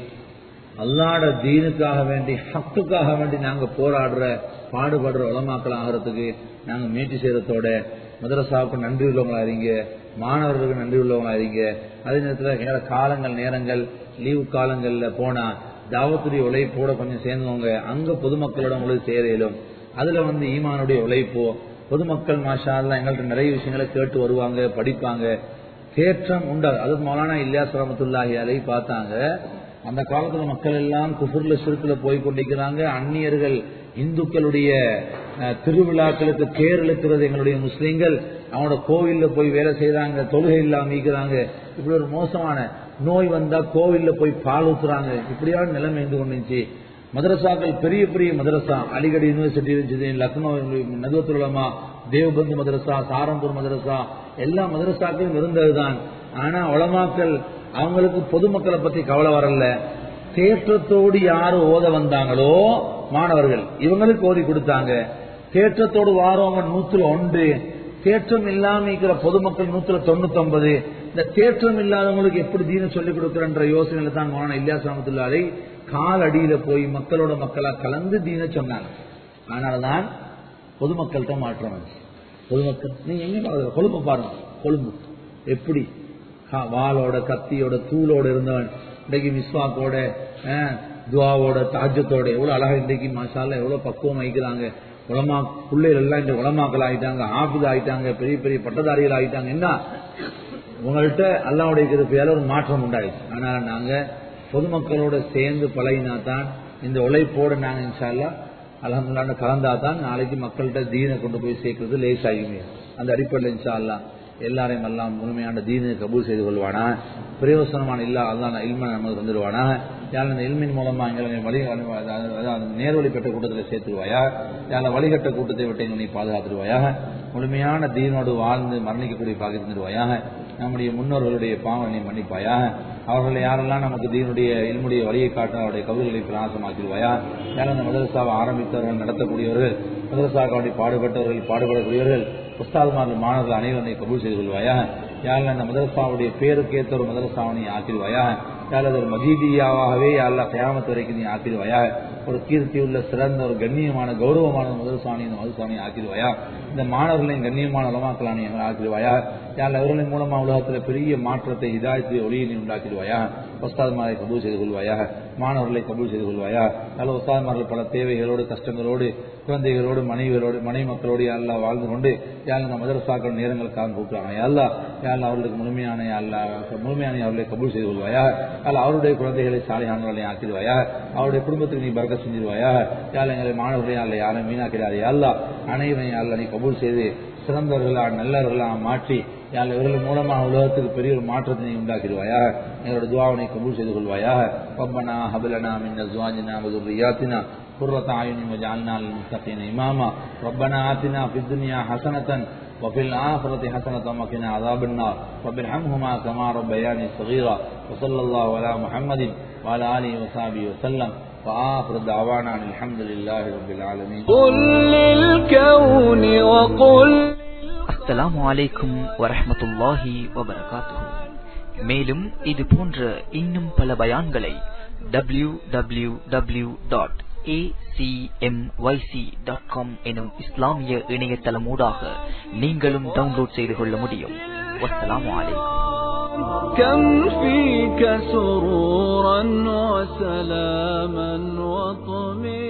அல்லாட தீனுக்காக வேண்டி ஹக்குக்காக வேண்டி நாங்க போராடுற பாடுபடுற உலமாக்கள் ஆகிறதுக்கு நாங்க முயற்சி செய்யறதோட மதரசாவுக்கு நன்றி உள்ளவங்களா இருங்க மாணவர்களுக்கு நன்றி உள்ளவங்களா இருங்க அதே நேரத்துல வேற காலங்கள் நேரங்கள் லீவு காலங்கள்ல போனா தாவத்துடைய உழைப்போட கொஞ்சம் சேர்ந்தவங்க அங்க பொதுமக்களோட உங்களுக்கு சேர இயலும் அதுல வந்து ஈமானுடைய உழைப்போ பொதுமக்கள் மாஷா அல்லாஹ் எங்கள்கிட்ட நிறைய விஷயங்களை கேட்டு வருவாங்க படிப்பாங்க தேற்றம் உண்டா அது மௌலானா இல்லியாஸ் ரஹமத்துல்லாஹி அலை பார்த்தாங்க அந்த காலத்துல மக்கள் எல்லாம் குஃபுர்ல சிறுக்குல போய் கொண்டிருக்கிறாங்க அந்நியர்கள் இந்துக்களுடைய அஹ், திருவிழாக்களுக்கு தேர் இழுக்கிறது எங்களுடைய முஸ்லீம்கள் அவனோட கோவில்ல போய் வேலை செய்யறாங்க தொழுகை இல்லாம இருக்கிறாங்க இப்படி ஒரு மோசமான நோய் வந்தா கோவில்ல போய் பால் ஊத்துறாங்க இப்படியான நிலைமை இருந்து கொண்டுச்சு மதரசாக்கள் பெரிய பெரிய மதரசா அலிகட் யூனிவர்சிட்டி இருந்துச்சு லக்னோ நதுவத்துலமா தேவபந்து மதரசா சாரம்பூர் மதரசா எல்லா மதரசாக்களும் இருந்ததுதான் ஆனா உலமாக்கள் அவங்களுக்கு பொதுமக்களை பத்தி கவலை வரல தேற்றத்தோடு யாரு ஓத வந்தாங்களோ மாணவர்கள் இவங்களுக்கு ஓதி கொடுத்தாங்க தேற்றத்தோடு வாரவங்க நூத்துல ஒன்று தேற்றம் இல்லாம இருக்கிற பொதுமக்கள் நூத்துல தொண்ணூத்தி ஒன்பது இந்த தேற்றம் இல்லாதவங்களுக்கு எப்படி தீன சொல்லிக் கொடுக்கிறன்ற யோசனையில தான் மோனா இல்லியா சாமத்துல்லாரை கால் அடியில போய் மக்களோட மக்களா கலந்து தீன சொன்னாங்க அதனாலதான் பொதுமக்கள்கிட்ட மாற்றம் வந்துச்சு பொதுமக்கள் நீங்க எங்க பாக்குற கொழும்பு பாருங்க கொழும்பு எப்படி கா- வாளோட கத்தியோட தூளோட இருந்தவன் இன்றைக்கு மிஸ்வாக்கோட அஹ், துவாவோட தாஜத்தோட எவ்வளவு அழகா இன்றைக்கு மாஷால எவ்வளவு பக்குவம் வைக்கிறாங்க உலமா பிள்ளைகள் எல்லாம் இந்த உலமாக்கள் ஆயிட்டாங்க ஆபித ஆயிட்டாங்க பெரிய பெரிய பட்டதாரிகள் ஆயிட்டாங்க என்ன உங்கள்கிட்ட அல்லாவுடைய கிருப்பையால ஒரு மாற்றம் உண்டாயிடுச்சு அதனால நாங்க பொதுமக்களோட சேர்ந்து பழகினா தான் இந்த உழைப்போட நாங்க இன்ஷால்லா அலமதுல்லான்னு கலந்தா தான் நாளைக்கு மக்கள்கிட்ட தீனை கொண்டு போய் சேர்க்கறது லேசாகுமே அந்த அடிப்படையில் இன்ஷா அல்லா எல்லாரையும் எல்லாம் முழுமையான தீனை கபூல் செய்து கொள்வானா பிரயோசனமான இல்லா அல்லான இல்ம நமக்கு தந்துடுவானா யாழ் இந்த இல்மின் மூலமா எங்களை வழி அதாவது நேர்வழி பெற்ற கூட்டத்தில் சேர்த்துருவாயா யாழ் வழிகட்ட கூட்டத்தை விட்டு எங்களை நீ பாதுகாத்துருவாயாக முழுமையான தீனோடு வாழ்ந்து மரணிக்கக்கூடிய பாக்கி தந்துடுவாயாக நம்முடைய முன்னோர்களுடைய பாவனை மன்னிப்பாயாக அவர்களை யாரெல்லாம் நமக்கு தீனுடைய இல்முடைய வழியை காட்ட அவருடைய கவிதைகளை பிராசமாக்கிடுவாயா யாரும் அந்த மதரசாவை ஆரம்பித்தவர்கள் நடத்தக்கூடியவர்கள் மதரசாக்காண்டி பாடுபட்டவர்கள் பாடுபடக்கூடியவர்கள் உஸ்தாதுமார்கள் மாணவர்கள் அனைவரை கபூல் செய்து கொள்வாயா யாரில் அந்த மதரசாவுடைய பேருக்கு ஏற்ற ஒரு மதரசாவனை ஆக்கிடுவாயா யாரில் ஒரு மஜீதியாவாகவே யாரெல்லாம் கயாமத்து வரைக்கும் நீ ஆக்கிடுவாயா ஒரு கீர்த்தி உள்ள சிறந்த ஒரு கண்ணியமான கௌரவமான மதுரசாணி இந்த மதுசாணி ஆக்கிடுவாயா இந்த மாணவர்களின் கண்ணியமான உலமாக்கலானி எங்களை ஆக்கிடுவாயா யார் அவர்களின் மூலமா உலகத்தில் பெரிய மாற்றத்தை இதாயத்தை ஒளியை நீ உண்டாக்கிடுவாயா உஸ்தாத்மாரை கபூல் செய்து கொள்வாயா மாணவர்களை கபூல் செய்து கொள்வாயா நல்ல உஸ்தாத்மார்கள் பல தேவைகளோடு கஷ்டங்களோடு குழந்தைகளோடு மனைவிகளோடு மனைவி மக்களோடு யாரெல்லாம் வாழ்ந்து கொண்டு யார் இந்த மதரசாக்கள் நேரங்களுக்காக கூப்பிடுறாங்க யாழ்லா யாழ் அவர்களுக்கு முழுமையான யாழ்லா முழுமையான அவர்களை கபூல் செய்து கொள்வாயா யாழ் அவருடைய குழந்தைகளை சாலையானவர்களை ஆக்கிடுவாயா அவருடைய குடும்பத்துக்கு நீ பறக்க செஞ்சிருவாயா யாழ் எங்களை மாணவர்களை யாழ்ல யாரும் வீணாக்கிறாரு யாழ்லா அனைவரையும் யாழ்ல நீ கபூல் செய்து சிறந்தவர்களா நல்லவர்களா மாற்றி யாழ் இவர்கள் மூலமாக உலகத்துக்கு பெரிய ஒரு மாற்றத்தை நீ உண்டாக்கிடுவாயா எங்களோட துவாவனை கபூல் செய்து கொள்வாயா பப்பனா ஹபலனா மின் அஸ்வாஜினா வதுர்ரியாத்தினா قرة أعين وجعلنا للمتقين إماما ربنا آتنا في الدنيا حسنة وفي الآخرة حسنة وقنا عذاب النار رب ارحمهما كما ربياني صغيرا وصلى الله على محمد وعلى آله وصحبه وسلم وآخر دعوانا أن الحمد لله رب العالمين
قل للكون وقل
அஸ்ஸலாமு அலைக்கும் வரஹ்மத்துல்லாஹி வபரகாத்துஹு மேலும் இது போன்ற இன்னும் பல பயான்களை W W W dot acmyc.com எனும் இஸ்லாமிய இணையதளமூடாக நீங்களும் டவுன்லோட் செய்து கொள்ள முடியும் வஸ்ஸலாமு அலைக்கும்
كم فيك سرورا وسلاما وطمئنا